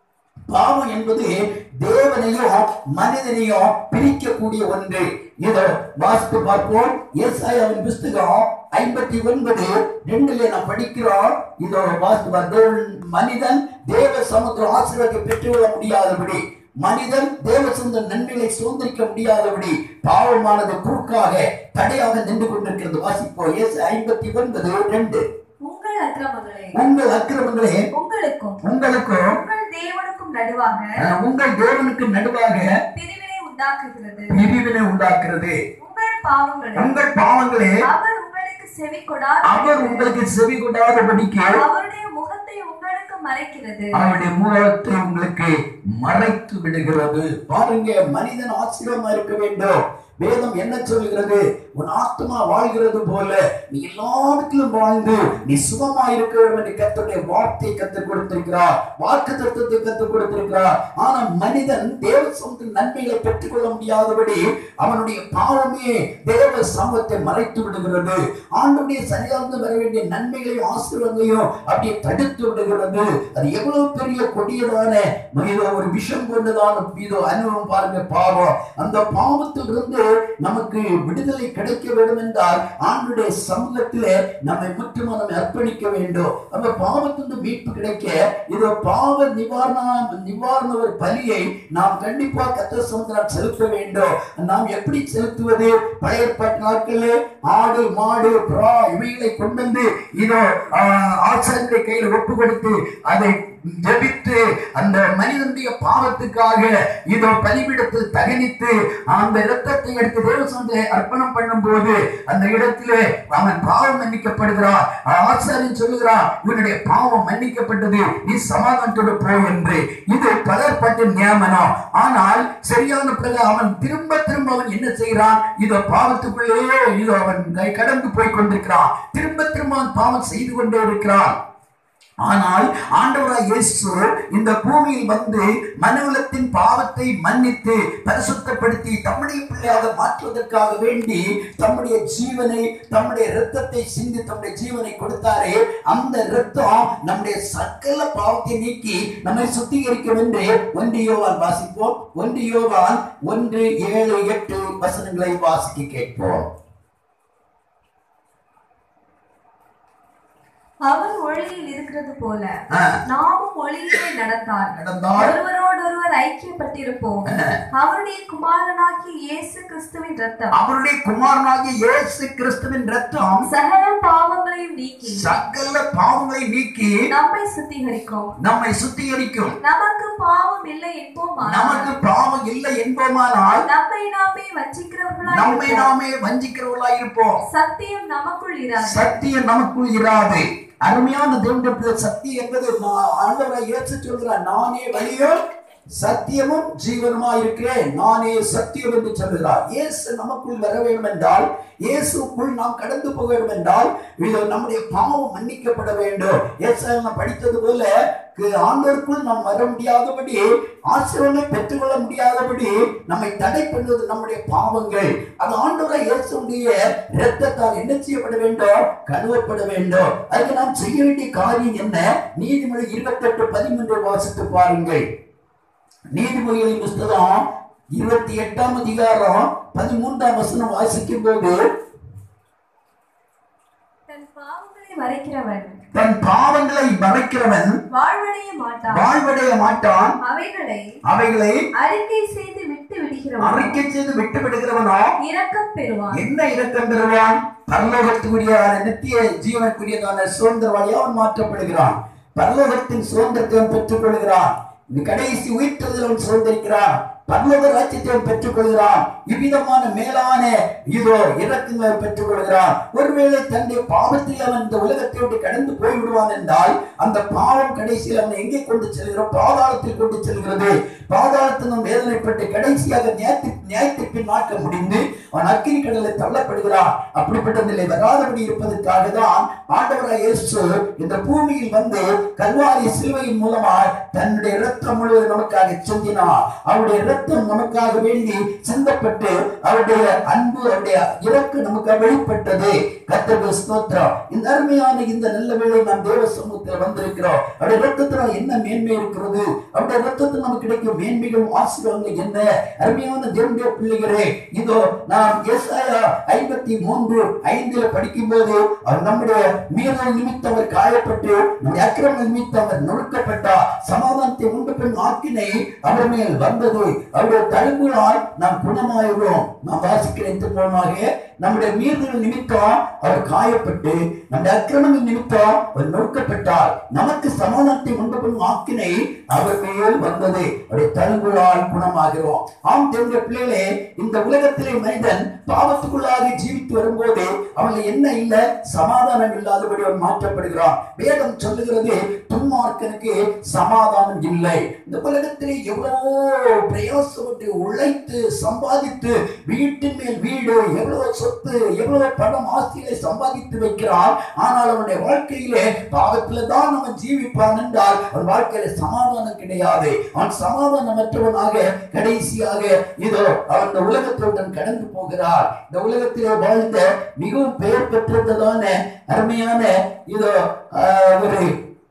பாவம் என்பது தேவனையும் மனிதனையும் பிரிக்கக்கூடிய ஒன்று இதோ வாசித்து பார்ப்போம் ஏசாயாவின் புஸ்தகம் ஐம்பத்தி ஒன்பது ரெண்டுல நாம் படிக்கிறோம் இதோ வாசித்து பார். தேவன் மனிதன் தேவ சமுத்திர ஆசீர்வாதத்தை பெற்றுக்கொள்ள முடியாதபடி மனிதன் தேவ சொந்த நன்மைகளை சுதந்திரிக்க முடியாதபடி பாவமானது குறுக்காக தடையாக நின்று கொண்டிருக்கிறது வாசிப்போம் ஏசு ஐம்பத்தி ஒன்பது ரெண்டு உங்கள் அக்கிரமங்களே உங்கள் அக்கிரமங்களே உங்களுக்கும் உங்களுக்கும் உங்கள் தேவனுக்கும் நடுவாக அஹ், உங்கள் தேவனுக்கு நடுவாக பிரிவினை உண்டாக்குகிறது பிரிவினை உண்டாக்குறது உங்கள் பாவங்களே உங்கள் பாவங்களே அவர் உங்களுக்கு செவி கொடாத அவர் உங்களுக்கு செவி கொடாதபடிக்கு அவருடைய முகத்தை உங்களுக்கு மறைக்கிறது அவருடைய முகத்தை உங்களுக்கு மறைத்து விடுகிறது பாருங்க மனிதன் ஆச்சரியமா இருக்க வேண்டும் வேதம் என்ன சொல்கிறது உன் ஆத்மா வாழ்கிறது போல நீ எல்லாருக்கும் வாழ்ந்து நீ சுகமா இருக்க வேண்டும் என்று கர்த்தருடைய வார்த்தையை கற்றுக் கொடுத்திருக்கிறார் வாக்கு தத்துவத்தை கற்றுக் கொடுத்திருக்கிறார் ஆனா மனிதன் தேவ சமூகத்தின் நன்மைகளை பெற்றுக்கொள்ள முடியாதபடி அவனுடைய பாவமே தேவ சமூகத்தை மறைத்து விடுகிறது ஆண்டுடைய சரியார்ந்து வர வேண்டிய நன்மைகளையும் ஆசீர்வாதங்களையும் அப்படியே தடுத்து விடுகிறது அது எவ்வளவு பெரிய கொடியதான இதோ ஒரு விஷம் கொண்டதான இதோ அனுபவம் பாருங்க பாவம் அந்த பாவத்தில் இருந்து நமக்கு விடுதலை கிடைக்க வேண்டும் என்றால் ஆண்டுடைய சமூகத்திலே நம்மை முற்றுமனம் அர்ப்பணிக்க வேண்டும் அந்த பாவத்திலிருந்து மீட்பு கிடைக்க இதோ பாவ நிவாரண நிவாரண ஒரு பலியை நாம் கண்டிப்பா கத்த சமுத்திரம் செலுத்த வேண்டும் நாம் எப்படி செலுத்துவது பழைய ஏற்பாட்டு நாட்களில் ஆடு மாடு புறா இவைகளை கொண்டு வந்து இதோ ஆஹ், ஆசாரியருடைய கையில் ஒப்பு கொடுத்து அதை ஜெபித்து அந்த மனிதனுடைய பாவத்துக்காக இதோ பலிபீடத்தில் தகனித்து அந்த இரத்தத்தை எடுத்து தேவசந்தை அர்ப்பணம் பண்ணும்போது அந்த இடத்திலே அவன் பாவம் மன்னிக்கப்படுகிறான் ஆசாரியன் சொல்லுகிறான் உன்னுடைய பாவம் மன்னிக்கப்பட்டது நீ சமாதானத்தோடு போ என்று இது பலர்பட்ட நியமனம் ஆனால் சரியான பிறகு அவன் திரும்ப திரும்ப அவன் என்ன செய்கிறான் இதோ பாவத்துக்குள்ளேயே இதோ அவன் கை- கடந்து போய் கொண்டிருக்கிறான் திரும்ப திரும்ப அவன் பாவம் செய்து கொண்டே இருக்கிறான் ஆனால் ஆண்டவராய் இயேசு இந்த பூமியில் வந்து மனுவலத்தின் பாவத்தை மன்னித்து பரிசுத்தப்படுத்தி தம்முடைய பிள்ளையாக மாற்றுவதற்காக வேண்டி தம்முடைய ஜீவனை தம்முடைய இரத்தத்தை சிந்தி தம்முடைய ஜீவனை கொடுத்தாரே அந்த இரத்தம் நம்முடைய சகல பாவத்தை நீக்கி நம்மை சுத்திகரிக்கும் என்று ஒன்று யோவான் வாசிப்போம் ஒன்று யோவான் ஒன்று ஏழு எட்டு வசனங்களை வாசிக்க கேட்போம் அவர் ஒளியில் இருக்கிறது போல ஆ, நாமும் ஒளியிலே நடந்தால் நடந்தால் ஒருவரோடொருவர் ஐக்கியப்பட்டிருப்போம் அவருடைய குமாரனாகிய இயேசு கிறிஸ்துவின் ரத்தம் அவருடைய குமாரனாகிய இயேசு கிறிஸ்துவின் ரத்தம் சகல பாவங்களையும் நீக்கி சகல பாவங்களை நீக்கி நம்மை சுத்திகரிக்கும் நம்மை சுத்திகரிக்கும் நமக்கு பாவம் இல்லை என்போமானால் நமக்கு பாவம் இல்லை என்போமானால் நம்மை நாமே வஞ்சிக்கிறவர்களாய் நம்மை இருப்போம். நாமே வஞ்சிக்கிறவர்களாய் இருப்போம் சத்தியம் நமக்குள் இராது சத்தியம் நமக்குள் இராது அருமையான தேவனுடைய பிள்ளை சத்தியம் என்பது நான் ஆண்டவரை ஏற்று சொல்கிறார் நானே வழியும் சத்தியமும் ஜீவனுமா இருக்கிறேன் நானே சத்தியம் என்று சொல்கிறார் இயேசு நமக்குள் வர வேண்டும் என்றால் இயேசுக்குள் நாம் கடந்து போக வேண்டும் என்றால் இது நம்முடைய பாவம் மன்னிக்கப்பட வேண்டும் இயேசு படித்தது போல கு- ஆண்டவருக்குள் நாம் வர முடியாதபடி ஆசீர்வாதங்களை பெற்றுக்கொள்ள முடியாதபடி நம்மை தடை பண்ணுவது நம்முடைய பாவங்கள் அது ஆண்டவரை இயேசுடைய இரத்தத்தால் என்ன செய்யப்பட வேண்டும் கழுவப்பட வேண்டும் அதுக்கு நாம் செய்ய வேண்டிய காரியம் என்ன நீதிமொழி இருபத்தெட்டு பதிமூன்று வாசித்து பாருங்கள் நீதிமொழிகளின் புஸ்தகம் இருபத்தி எட்டாம் அதிகாரம் பதிமூன்றாம் வசனம் வாசிக்கும் போது தன் பாவங்களை மறைக்கிறவன் தன் பாவங்களை மறைக்கிறவன் வாழ்வடைய மாட்டான் வாழ்வடைய மாட்டான் அவைகளை அவைகளை அறிக்கை செய்து விட்டு விடுகிறவன் அறிக்கை செய்து விட்டு விடுகிறவனோ இரக்கம் பெறுவான் என்ன இரக்கம் பெறுவான் பரலோகத்துக்குரியதான நித்திய ஜீவனுக்குரியதான சுதந்திரவாளி அவன் மாற்றப்படுகிறான் பரலோகத்தின் சுதந்திரத்தை அவன் பெற்றுக் கொள்கிறான் இந்த கடைசி உயிர்த்ததில் அவன் சுதந்திரிக்கிறான் பரலோக ராஜ்யத்தை அவன் பெற்றுக் கொள்கிறான் இவ்விதமான மேலான இதோ இறக்கங்களை அவன் பெற்றுக் கொள்கிறான் ஒருவேளை தன்னுடைய பாவத்தில் அவன் இந்த உலகத்தை விட்டு கடந்து போய் விடுவான் என்றால் அந்த பாவம் கடைசியில் அவனை எங்கே கொண்டு செல்கிறோம் பாதாளத்தில் கொண்டு செல்கிறது பாதாளத்தில் அவன் வேதனைப்பட்டு கடைசியாக நியாயத்தி நியாயத்திற்கு நாட்க முடிந்து அவன் அக்கினி கடலில் தள்ளப்படுகிறான் அப்படிப்பட்ட நிலை வராதபடி இருப்பதற்காக தான் ஆண்டவராய் இயேசு இந்த பூமியில் வந்து கல்வாரி சிலுவையின் மூலமாய் தன்னுடைய இரத்தம் முழுவதும் நமக்காக சிந்தினார் அவருடைய இரத்தம் நமக்காக வேண்டி சிந்தப்பட்டு அவருடைய அன்பு அவருடைய இறக்கு நமக்கு வெளிப்பட்டது கர்த்தருக்கு ஸ்தோத்திரம் இந்த அருமையான இந்த நல்ல வேளை நாம் தேவ சமூகத்தில் வந்திருக்கிறோம் அவருடைய இரத்தத்தில் என்ன மேன்மை இருக்கிறது அவருடைய இரத்தத்தில் நமக்கு கிடைக்கும் மேன்மைகளும் ஆசீர்வாதங்கள் என்ன அருமையான தேவனுடைய பிள்ளைகளே இதோ நாம் ஏசாயா ஐம்பத்தி மூன்று ஐந்துல படிக்கும்போது அவர் நம்முடைய மீறல் நிமித்தம் அவர் காயப்பட்டு நம்முடைய அக்கிரம நிமித்தம் அவர் நொறுக்கப்பட்டார் சமாதானத்தை உண்டு பெண் ஆக்கினை அவர் மேல் வந்தது அவருடைய தழும்புகளால் நாம் குணமாகிறோம் நாம் வாசிக்கிற இந்த மூலமாக நம்முடைய மீறுதல் நிமித்தம் அவர் காயப்பட்டு நம்முடைய அக்கிரமங்கள் நிமித்தம் அவர் நொறுக்கப்பட்டார் நமக்கு சமாதானத்தை உண்டு பண்ணும் ஆக்கினை அவர் மேல் வந்தது அவருடைய தழும்புகளால் குணமாகிறோம் ஆம் தெரிந்த பிள்ளைகளே இந்த உலகத்திலே மனிதன் பாவத்துக்குள்ளாக ஜீவித்து வரும்போது அவனுக்கு என்ன இல்ல சமாதானம் இல்லாதபடி அவன் மாற்றப்படுகிறான் வேதம் சொல்லுகிறது துன்மார்க்கனுக்கு சமாதானம் இல்லை இந்த உலகத்திலே எவ்வளவோ பிரயாசப்பட்டு உழைத்து சம்பாதித்து வீட்டின் மேல் வீடு எவ்வளவு சொத்து எவ்வளவு பணம் ஆஸ்திகளை சம்பாதித்து வைக்கிறான் ஆனால் அவனுடைய வாழ்க்கையிலே பாவத்தில தான் அவன் ஜீவிப்பான் என்றால் அவன் வாழ்க்கையில சமாதானம் கிடையாது அவன் சமாதானமற்றவனாக கடைசியாக இதோ அவன் இந்த உலகத்துடன் கடந்து போகிறார் இந்த உலகத்திலே வாழ்ந்த மிகவும் பெயர் பெற்றிருந்ததான அருமையான இதோ ஆஹ், ஒரு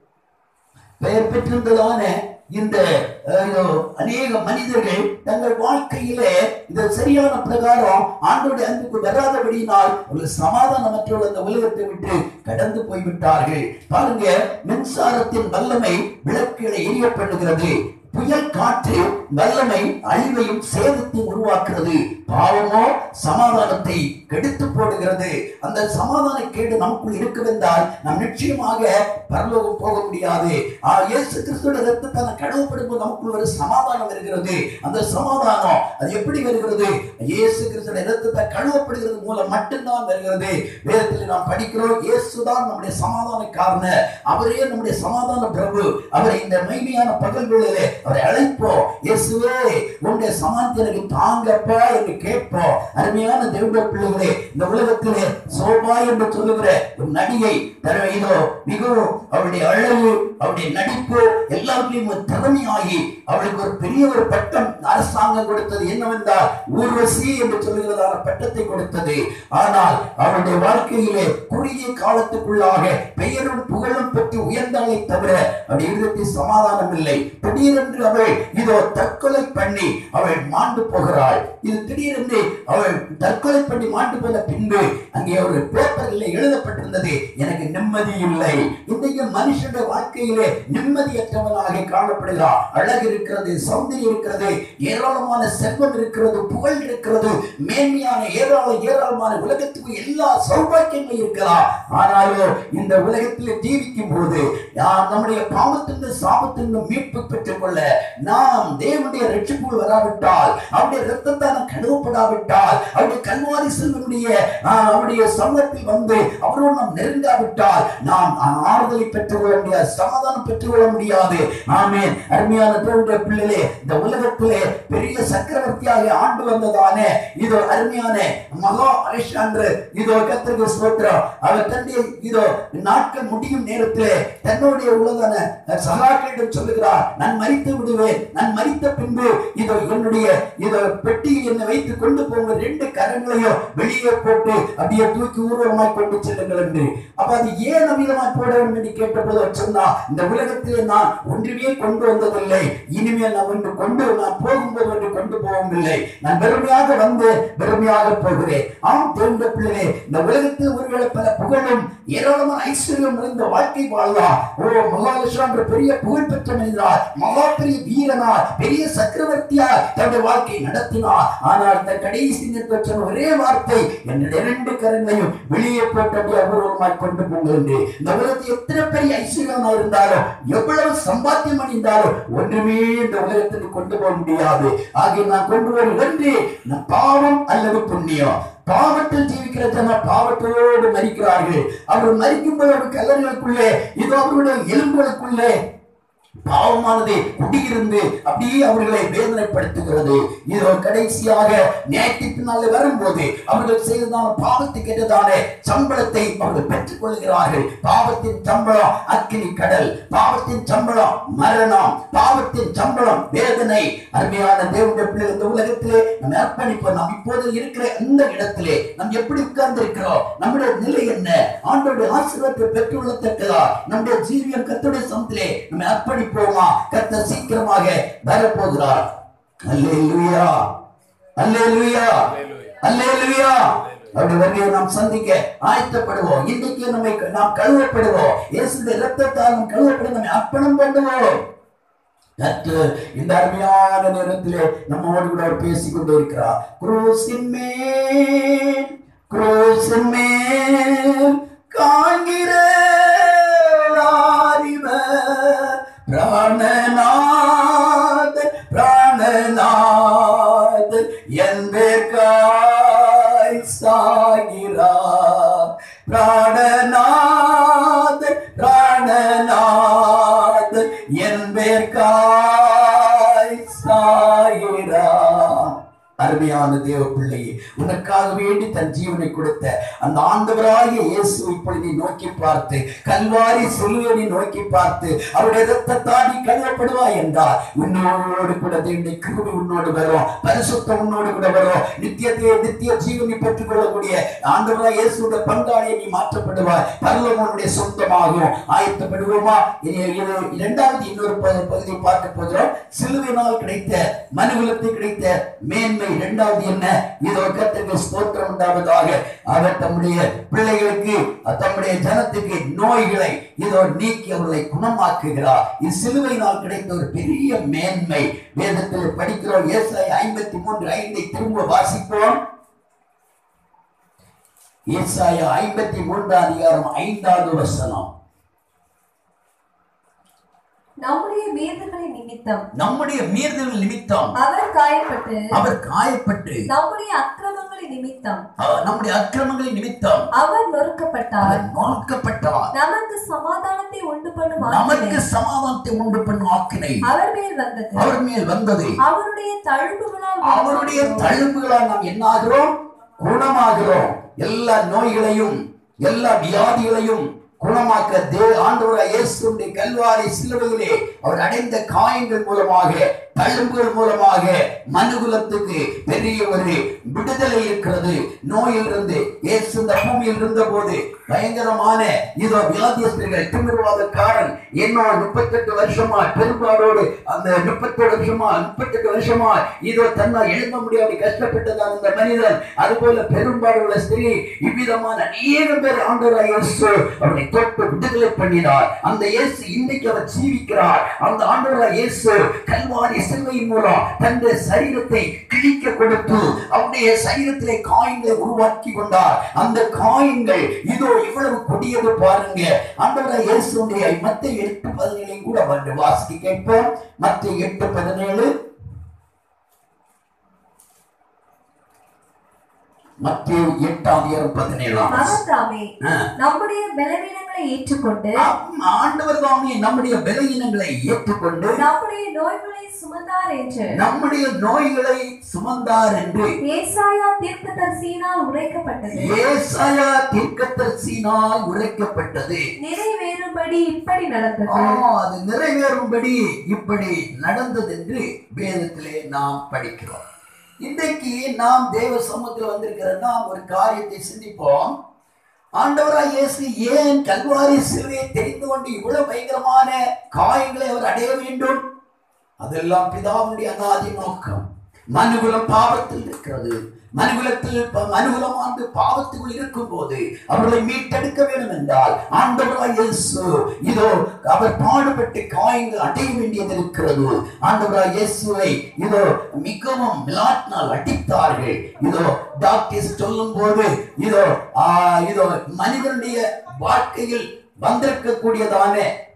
பெயர் பெற்றிருந்ததான இந்த அஹ், இதோ அநேக மனிதர்கள் தங்கள் வாழ்க்கையிலே இந்த சரியான பிரகாரம் ஆண்டோடைய அன்புக்கு வராதபடியினால் ஒரு சமாதானமற்றவர்கள் அந்த உலகத்தை விட்டு கடந்து போய்விட்டார்கள் பாருங்க மின்சாரத்தின் வல்லமை விளக்குகளை எரிய பண்ணுகிறது புயல் காற்று வல்லமை அழிவையும் சேதத்தையும் உருவாக்குறது பாவமோ சமாதானத்தை கெடுத்து போடுகிறது அந்த சமாதான கேடு நமக்குள் இருக்குவென்றால் நாம் நிச்சயமாக பரலோகம் போக முடியாது ஆ, இயேசு கிறிஸ்துவோட ரத்தத்தான கடவுப்படும்போது நமக்குள் ஒரு சமாதானம் வருகிறது அந்த சமாதானம் அது எப்படி வருகிறது இயேசு கிறிஸ்துவோட ரத்தத்தை கழுவப்படுகிறது மூலம் மட்டும்தான் வருகிறது வேதத்தில் நாம் படிக்கிறோம் இயேசுதான் நம்முடைய சமாதான காரணர் அவரே நம்முடைய சமாதான பிரபு அவரை இந்த மைமையான பகல் வேளையிலே அவரை அழைப்போம் இயேசுவே உன்னுடைய சமாதானத்தை எனக்கு தாங்கப்பா என்று கேட்போம் அருமையான தேவனுடைய பிள்ளைகளே இந்த உலகத்திலே சோபா என்று சொல்லுகிற ஒரு நடிகை தர இதோ மிகவும் அவருடைய அழகு அவருடைய நடிப்பு எல்லாவற்றையும் ஒரு திறமையாகி அவளுக்கு ஒரு பெரிய ஒரு பட்டம் அரசாங்கம் கொடுத்தது என்னவென்றால் ஊர்வசி என்று சொல்லுகிறதான பட்டத்தை கொடுத்தது ஆனால் அவருடைய வாழ்க்கையிலே குறுகிய காலத்துக்குள்ளாக பெயரும் புகழும் பெற்று உயர்ந்தாலே தவிர அவருடைய இருதயத்தில் சமாதானம் இல்லை திடீரென்று அவள் இதோ தற்கொலை தற்கொலை பண்ணி அவள் மாண்டு போகிறாள் இது திடீரென்று அவள் தற்கொலை பண்ணி மாண்டு போன பின்பு அங்கே ஒரு பேப்பரில் எழுதப்பட்டிருந்தது எனக்கு நிம்மதி இல்லை இன்றைக்கு மனுஷனுடைய வாழ்க்கையிலே நிம்மதியற்றவனாக காணப்படுகிறார் அழகு இருக்கிறது சௌந்தரியம் இருக்கிறது ஏராளமான செல்வம் இருக்கிறது புகழ் இருக்கிறது மேன்மையான ஏராள ஏராளமான உலகத்துக்கு எல்லா சௌபாக்கியங்களும் இருக்கலாம் ஆனாலும் இந்த உலகத்தில் ஜீவிக்கும் போது நாம் நம்முடைய பாவத்திலிருந்து சாபத்திலிருந்து மீட்பு பெற்றுக்கொள்ள நாம் தேவனுடைய ரட்சிப்புகள் வராவிட்டால் அவருடைய ரத்தத்தான கழுவப்படாவிட்டால் அவருடைய கல்வாரி செல்வனுடைய ஆஹ், அவருடைய சமூகத்தில் வந்து அவரோடு நாம் நெருங்காவிட்டால் நாம் ஆறுதலை பெற்றுக்கொள்ள முடியாது சமாதானம் பெற்றுக்கொள்ள முடியாது ஆமென் அருமையான தேவனுடைய பிள்ளைகளே இந்த உலகத்திலே பெரிய சக்கரவர்த்தியாக ஆண்டு வந்ததானே இதோ அருமையான மகா அரிஷான்று இதோ கத்திரிக்கு ஸ்தோத்திரம் அவர் தன்னுடைய இதோ நாட்கள் முடியும் நேரத்திலே தன்னுடைய உள்ளதான சகாக்களிடம் சொல்லுகிறார் நான் மறித்து விடுவேன் நான் மறித்த பின்பு இதோ என்னுடைய இதோ பெட்டியில் என்னை வைத்து கொண்டு போங்க ரெண்டு கரங்களையும் வெளியே போட்டு அப்படியே தூக்கி ஊர்வலமாய் கொண்டு செல்லுங்கள் என்று அப்ப அது ஏன் அமிதமாய் போட வேண்டும் என்று கேட்டபோது அவர் சொன்னா இந்த உலகத்திலே நான் ஒன்றுமே கொண்டு வந்ததில்லை இனிமேல் நான் ஒன்று கொண்டு நான் போகும்போது ஒன்று கொண்டு போகவும் இல்லை நான் வெறுமையாக வந்து வெறுமையாக போகிறேன் ஆம் தெரிந்த பிள்ளைகளே இந்த உலகத்தில் ஒருவேளை பல புகழும் ஏராளமான ஐஸ்வர்யம் நிறைந்த வாழ்க்கை வாழலாம் ஓ மகாலட்சுமி என்ற பெரிய புகழ் பெற்ற மனிதனார் மகா பெரிய வீரனார் பெரிய சக்கரவர்த்தியார் தன்னுடைய வாழ்க்கையை நடத்தினார் ஆனால் தன் கடைசி நேரத்தில் சொன்ன ஒரே வார்த்தை என்னுடைய இரண்டு கரங்களையும் வெளியே போட்டு அபூர்வமாய் கொண்டு போங்க என்று இந்த உலகத்தில் எத்தனை பெரிய ஐஸ்வர்யமா இருந்தாலும் எவ்வளவு சம்பாத்தியம் அணிந்தாலும் ஒன்றுமே இந்த உலகத்துக்கு கொண்டு போக முடியாது ஆகிய நான் கொண்டு வரும் ஒன்று நம் பாவம் அல்லது புண்ணியம் பாவத்தில் ஜீவிக்கிற ஜனம் பாவத்தோடு மறிக்கிறார்கள் அவர் மறிக்கும் போது அவர் கல்லறைகளுக்குள்ளே இதோ அவருடைய எலும்புகளுக்குள்ளே பாவமானது குடியிருந்து அப்படியே அவர்களை வேதனைப்படுத்துகிறது இதோ கடைசியாக நியாயத்திற்கு நாள் வரும்போது அவர்கள் செய்ததான பாவத்துக்கு எதிரான சம்பளத்தை அவர்கள் பெற்றுக் கொள்கிறார்கள் பாவத்தின் சம்பளம் அக்கினி கடல் பாவத்தின் சம்பளம் மரணம் பாவத்தின் சம்பளம் வேதனை அருமையான தேவனுடைய பிள்ளைகள் இந்த உலகத்திலே நம்ம அர்ப்பணிப்போம் நாம் இப்போது இருக்கிற அந்த இடத்திலே நாம் எப்படி உட்கார்ந்து இருக்கிறோம் நம்முடைய நிலை என்ன ஆண்டோடைய ஆசீர்வாதத்தை பெற்றுள்ளத்தக்கதா நம்முடைய ஜீவியம் கத்துடைய சமத்திலே நம்ம அர்ப்பணிப்போமா கர்த்தர் சீக்கிரமாக வரப்போகிறார் அல்லேலூயா அல்லேலூயா அல்லேலூயா அவருடைய வருகையை நாம் சந்திக்க ஆயத்தப்படுவோம் இன்றைக்கு நம்மை நாம் கழுவப்படுவோம் இயேசுடைய ரத்தத்தால் நாம் கழுவப்பட நம்மை அர்ப்பணம் பண்ணுவோம் கர்த்தர் இந்த அருமையான நேரத்திலே நம்மோடு கூட அவர் பேசிக் கொண்டு இருக்கிறார் குரூசின் மேல் குரூசின் மேல் காண்கிற ஆரிவர் பிராணநாத பிராணநாத என்பேற்காய் சாகிறார் பிராணநாத பிராணநாத என்பேற்காய் சாகிறார் அருமையான தேவ பிள்ளையே உனக்காக வேண்டி தன் ஜீவனை கொடுத்த அந்த ஆண்டவராகிய இயேசு இப்பொழுது நீ நோக்கி பார்த்து கல்வாரி சிலுவனை நோக்கி பார்த்து அவருடைய ரத்தத்தால் நீ கழுவப்படுவாய் என்றார் உன்னோடு கூட தேவனுடைய கிருபை உன்னோடு வரும் பரிசுத்தம் உன்னோடு கூட வரும் நித்தியத்தை நித்திய ஜீவனை பெற்றுக் கொள்ளக்கூடிய ஆண்டவராக இயேசுடைய பங்காளியை நீ மாற்றப்படுவாய் பரலோகனுடைய சொந்தமாகும் ஆயத்தப்படுவோமா இனி இது இரண்டாவது இன்னொரு ப- பகுதியை பார்க்க போகிறோம் சிலுவையினால் கிடைத்த மனுகுலத்தில் கிடைத்த மேன்மை இரண்டாவது என்ன இதோ கர்த்தருக்கு ஸ்தோத்திரம் உண்டாவதாக அவர் தம்முடைய பிள்ளைகளுக்கு தம்முடைய ஜனத்துக்கு நோய்களை இதோ நீக்கி அவர்களை குணமாக்குகிறார் இது சிலுவையினால் கிடைத்த ஒரு பெரிய மேன்மை வேதத்தில் படிக்கிறோம் ஏசாய் ஐம்பத்தி மூன்று ஐந்தை திரும்ப வாசிப்போம் ஏசாயா ஐம்பத்தி மூன்றாம் அதிகாரம் ஐந்தாவது வசனம் நம்முடைய மீறுதல்களின் நிமித்தம் நம்முடைய மீறுதல் நிமித்தம் அவர் காயப்பட்டு அவர் காயப்பட்டு நம்முடைய அக்கிரமங்களின் நிமித்தம் அஹ், நம்முடைய அக்கிரமங்களின் நிமித்தம் அவர் நொறுக்கப்பட்டார் அவர் நோக்கப்பட்டார் நமக்கு சமாதானத்தை உண்டு பண்ணும் நமக்கு ஆக்கினை சமாதானத்தை உண்டு பண்ணும் ஆக்கினை அவர் மேல் வந்தது அவர் மேல் வந்தது அவருடைய தழும்புகளால் அவருடைய குணமாகிறோம். தழும்புகளால் நாம் என்ன ஆகிறோம் குணமாகிறோம் எல்லா நோய்களையும் எல்லா வியாதிகளையும் குணமாக்க தே ஆண்டவராக இயேசுடைய கல்வாரி சிலுவையிலே அவர் அடைந்த காயங்கள் மூலமாக தழும்புகள் மூலமாக மனுகுலத்துக்கு பெரிய ஒரு விடுதலை இருக்கிறது நோயிலிருந்து இயேசு இந்த பூமியில் இருந்த போது பயங்கரமான இதோ வியாதியஸ்தர்கள் திமிர்வாதக்காரன் என்னோட முப்பத்தெட்டு வருஷமா பெரும்பாலோடு அந்த முப்பத்தெட்டு வருஷமா முப்பத்தெட்டு வருஷமா இதோ தன்னால் எழுத முடியாத கஷ்டப்பட்டதான் அந்த மனிதன் அதுபோல பெரும்பாலுள்ள ஸ்திரீ இவ்விதமான அநேக பேர் ஆண்டவராய் இயேசு அவனை தொட்டு விடுதலை பண்ணினார் அந்த இயேசு இன்னைக்கு அவர் ஜீவிக்கிறார் அந்த ஆண்டவராய் இயேசு கல்வாரி சிலுவையின் மூலம் தன்னுடைய சரீரத்தை கிழிக்க கொடுத்து அவருடைய சரீரத்திலே காயங்களை உருவாக்கி கொண்டார் அந்த காயங்கள் இதோ இவ்வளவு கொடியது பாருங்க ஆண்டவராய் இயேசுடைய மத்திய எட்டு பதினேழையும் கூட வந்து வாசிக்க கேட்போம் மத்திய எட்டு பதினேழு மத்திய எட்டாம் அதிகாரம் பதினேழாம் அவர் தாமே ஆ. நம்முடைய பலவீனங்களை ஏற்றுக்கொண்டு ஆம், ஆண்டவர் தாமே நம்முடைய பலவீனங்களை ஏற்றுக்கொண்டு நம்முடைய நோய்களை சுமந்தார் என்று நம்முடைய நோய்களை சுமந்தார் என்று ஏசாயா தீர்க்கதரிசியினால் உரைக்கப்பட்டது ஏசாயா தீர்க்கதரிசியினால் உரைக்கப்பட்டது நிறைவேறும்படி இப்படி ஆ, நடந்தது அது நிறைவேறும்படி இப்படி நடந்தது என்று வேதத்திலே நாம் படிக்கிறோம் இன்றைக்கு நாம் தேவ சமூகத்தில் வந்திருக்கிற நாம் ஒரு காரியத்தை சிந்திப்போம் ஆண்டவராய் இயேசு ஏன் கல்வாரி சிலுவையை தெரிந்து கொண்டு இவ்வளவு பயங்கரமான காயங்களை அவர் அடைய வேண்டும் அதெல்லாம் பிதாவுடைய அநாதி நோக்கம் மனுகுலம் பாவத்தில் இருக்கிறது மனுகுலத்தில் ப- மனுகுலமானது பாவத்துக்குள் இருக்கும் போது அவர்களை மீட்டெடுக்க வேண்டும் என்றால் ஆண்டவராய் இயேசு இதோ அவர் பாடுபட்டு காயங்கள் அடைய வேண்டியது இருக்கிறது ஆண்டவராய் இயேசுவை இதோ மிகவும் மிலாட்டினால் அடித்தார்கள் இதோ டாக்டர்ஸ் சொல்லும் போது இதோ ஆ, இதோ மனிதனுடைய வாழ்க்கையில் வந்திருக்கக்கூடியதான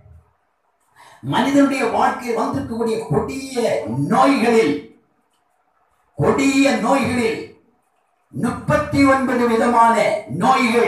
மனிதனுடைய வாழ்க்கையில் வந்திருக்கக்கூடிய கொடிய நோய்களில் கொடிய நோய்களில் முப்பத்தி ஒன்பது விதமான நோய்கள்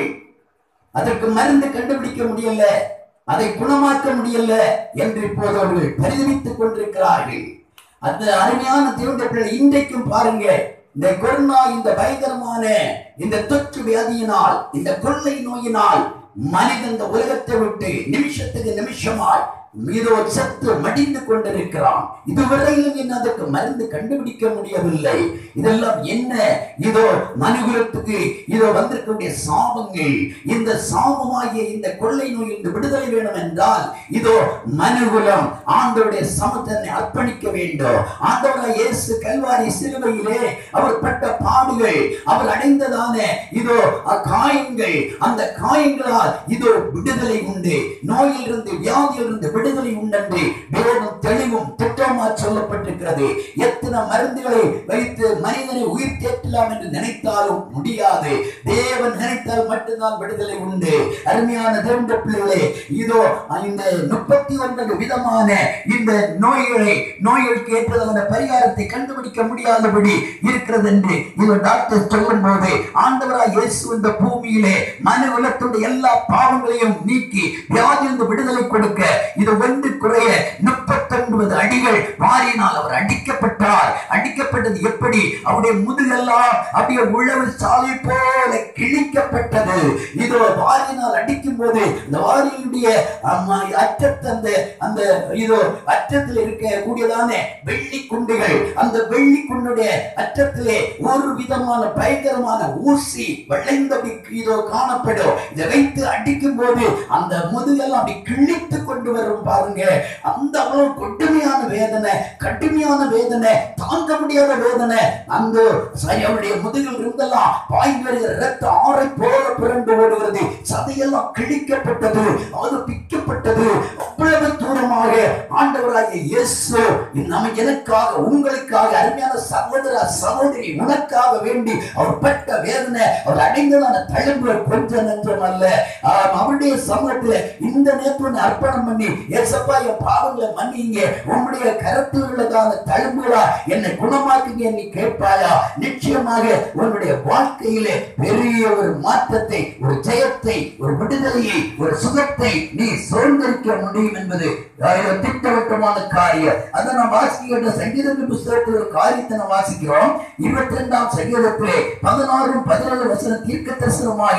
அதற்கு மருந்து கண்டுபிடிக்க முடியல அதை குணமாக்க முடியல என்று இப்போது அவர்கள் பரிதவித்துக் கொண்டிருக்கிறார்கள் அந்த அருமையான தேவனுடைய பிள்ளை இன்றைக்கும் பாருங்க இந்த கொரோனா இந்த பயங்கரமான இந்த தொற்று வியாதியினால் இந்த கொள்ளை நோயினால் மனிதன் இந்த உலகத்தை விட்டு நிமிஷத்துக்கு நிமிஷமாய் மீதோ சத்து மடிந்து கொண்டிருக்கிறான் இதுவரையிலும் என்ன அதற்கு மருந்து கண்டுபிடிக்க முடியவில்லை இதெல்லாம் என்ன இதோ மனுகுலத்துக்கு இதோ வந்திருக்கக்கூடிய சாபங்கள் இந்த சாபமாகிய இந்த கொள்ளை நோய் இந்த விடுதலை வேணும் என்றால் இதோ மனுகுலம் ஆண்டவருடைய சமத்தனை அர்ப்பணிக்க வேண்டும் ஆண்டவராய் இயேசு கல்வாரி சிலுவையிலே அவர் பட்ட பாடுகள் அவர் அடைந்ததான இதோ காயங்கள் அந்த காயங்களால் இதோ விடுதலை உண்டு நோயிலிருந்து வியாதியிலிருந்து விடுதலை உண்டென்று வேதம் தெளிவும் திட்டமா சொல்லப்பட்டிருக்கிறது எத்தனை மருந்துகளை வைத்து மனிதனை உயிர் தேற்றலாம் என்று நினைத்தாலும் முடியாது தேவன் நினைத்தால் மட்டும்தான் விடுதலை உண்டு அருமையான தேவண்ட பிள்ளைகளே இதோ இந்த முப்பத்தி ஒன்பது விதமான இந்த நோய்களை நோய்களுக்கு ஏற்றதான பரிகாரத்தை கண்டுபிடிக்க முடியாதபடி இருக்கிறது என்று இது டாக்டர் சொல்லும் போது ஆண்டவராய் இயேசு இந்த பூமியிலே மனு உலகத்துடைய எல்லா பாவங்களையும் நீக்கி வியாதியிலிருந்து விடுதலை கொடுக்க இது ஒன்று குறைய முப்பத்தொன்பது அடிகள் வாரினால் அவர் அடிக்கப்பட்டார் அடிக்கப்பட்டது எப்படி அவருடைய முதுகெல்லாம் அப்படியே உழவு சாலை போல கிழிக்கப்பட்டது இதோ வாரினால் அடிக்கும் போது இந்த வாரியினுடைய ஆமா, அற்றத்து அந்த அந்த இதோ அற்றத்தில் இருக்கக்கூடியதான வெள்ளி குண்டுகள் அந்த வெள்ளி குண்டுடைய அற்றத்திலே ஒரு விதமான பயங்கரமான ஊசி விளைந்தபடி இதோ காணப்படும் இதை வைத்து அடிக்கும் போது அந்த முதுகெல்லாம் அப்படி கிழித்து கொண்டு வரும் பாருங்க அந்த அவ்வளவு கொடுமையான வேதனை கடுமையான வேதனை தாங்க முடியாத வேதனை அந்த சரி, அவருடைய முதுகில் இருந்தெல்லாம் பாய்ந்து வருகிற ரத்த ஆறை போல பிறண்டு ஓடுகிறது சதையெல்லாம் கிழிக்கப்பட்டது அது பிக்கப்பட்டது அவ்வளவு தூரமாக ஆண்டவராகிய இயேசு நம்ம எனக்காக உங்களுக்காக அருமையான சகோதர சகோதரி உனக்காக வேண்டி அவர் பட்ட வேதனை அவர் அடைந்ததான தழும்புகள் கொஞ்சம் நஞ்சம் அல்ல ஆம், அவருடைய சமூகத்துல இந்த நேற்று உன்னை அர்ப்பணம் பண்ணி ஏசப்பா என் பாவங்களை மன்னிங்க உம்முடைய கருத்தில் உள்ளதான தழும்புகளா என்னை குணமாக்குங்க நீ கேட்பாயா நிச்சயமாக உன்னுடைய வாழ்க்கையிலே பெரிய ஒரு மாற்றத்தை ஒரு ஜெயத்தை ஒரு விடுதலையை ஒரு சுகத்தை நீ சுதந்திரிக்க முடியும் என்பது ஆயிரம் திட்டவட்டமான காரியம் அதை நாம் வாசிக்கின்ற சங்கீதத்தின் புஸ்தகத்தில் ஒரு காரியத்தை நாம் வாசிக்கிறோம் இருபத்தி ரெண்டாம் சங்கீதத்திலே பதினாறும் பதினேழு வசன தீர்க்க தரிசனமாக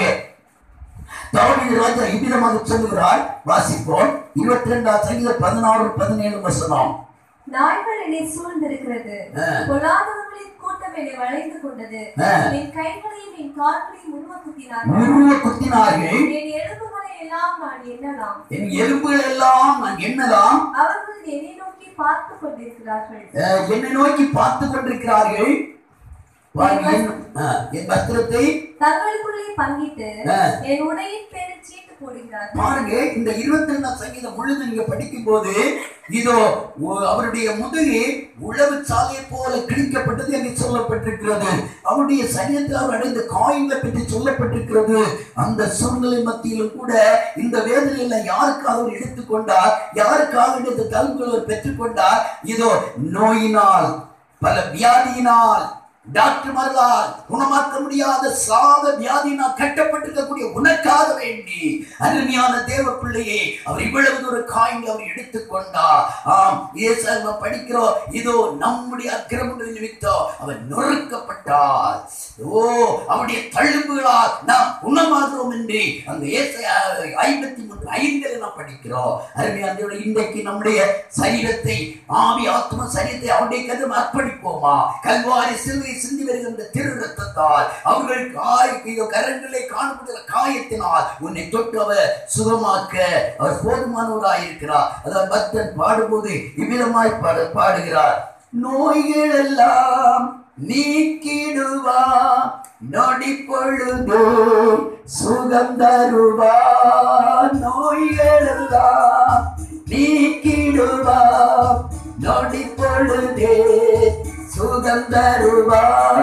தாவீது ராஜா இவ்விதமாக சொல்லுகிறார் வாசிப்போம் இருபத்தி ரெண்டாம் சங்கீத பதினாறு பதினேழு வசனம் நாய்கள் என்னை சூழ்ந்திருக்கிறது ஆ. பொல்லாதவர்களின் கூட்டம் என்னை வளைந்து கொண்டது ஆ. என் கைகளையும் என் கால்களையும் உருவ குத்தினார்கள் உருவ குத்தினார்கள் என் எலும்புகளை எல்லாம் நான் எண்ணலாம் என் எலும்புகள் எல்லாம் நான் எண்ணலாம் அவர்கள் என்னை நோக்கி பார்த்து கொண்டிருக்கிறார்கள் அஹ், என்னை நோக்கி பார்த்து கொண்டிருக்கிறார்கள் பாருங்க, என் அஹ், என் வஸ்திரத்தை தங்களுக்குள்ளே பங்கிட்டு ஆ. என் உடையின் பேரில் சீட்டு போடுகிறார்கள் பாருங்க இந்த இருபத்தி ரெண்டாம் சங்கீதம் முழுது நீங்க படிக்கும் போது இதோ ஒ- அவருடைய முதுகு உழவு சாலையை போல கிழிக்கப்பட்டது என்று சொல்லப்பட்டிருக்கிறது அவருடைய சரீரத்தில் அவர் அடைந்த காயங்களை பற்றி சொல்லப்பட்டிருக்கிறது அந்த சூழ்நிலை மத்தியிலும் கூட இந்த வேதனையில யாருக்காக அவர் எடுத்துக்கொண்டார் யாருக்காக இந்த தழும்புகள் அவர் பெற்றுக்கொண்டார் இதோ நோயினால் பல வியாதியினால் டாக்டர்மார்களால் குணமாக்க முடியாத சாத வியாதியினால் கட்டப்பட்டிருக்கக்கூடிய உனக்காக வேண்டி அருமையான தேவ பிள்ளையே அவர் இவ்வளவு தூரம் காயங்கள் அவர் எடுத்துக்கொண்டார் ஆம் ஏசாம படிக்கிறோம் இதோ நம்முடைய அக்கிரமங்கள் நிமித்தம் அவர் நொறுக்கப்பட்டார் ஓ அவருடைய தழும்புகளால் நாம் குணமாகிறோம் என்று அந்த ஏசாயா ஐம்பத்தி மூன்று ஐந்தில் நாம் படிக்கிறோம் அருமையான தேவனே, இன்றைக்கு நம்முடைய சரீரத்தை ஆவி ஆத்ம சரீரத்தை அவருடைய கதம் அர்ப்பணிப்போமா கல்வாரி சிலுவை சிந்தி வருகின்ற திரு ரத்தத்தால் அவர்கள் காய் இதோ கரங்களை காணப்படுகிற காயத்தினால் உன்னை தொட்டு அவர் சுகமாக்க அவர் போதுமானவராய் இருக்கிறார் அதாவது பக்தன் பாடும்போது இவ்விதமாய் பாட பாடுகிறார் நோய்கள் எல்லாம் நீக்கிடுவா நொடி பொழுது சுகம் தருவா நோய்கள் எல்லாம் நீக்கிடுவா நொடி பொழுதே சுகம் தருவா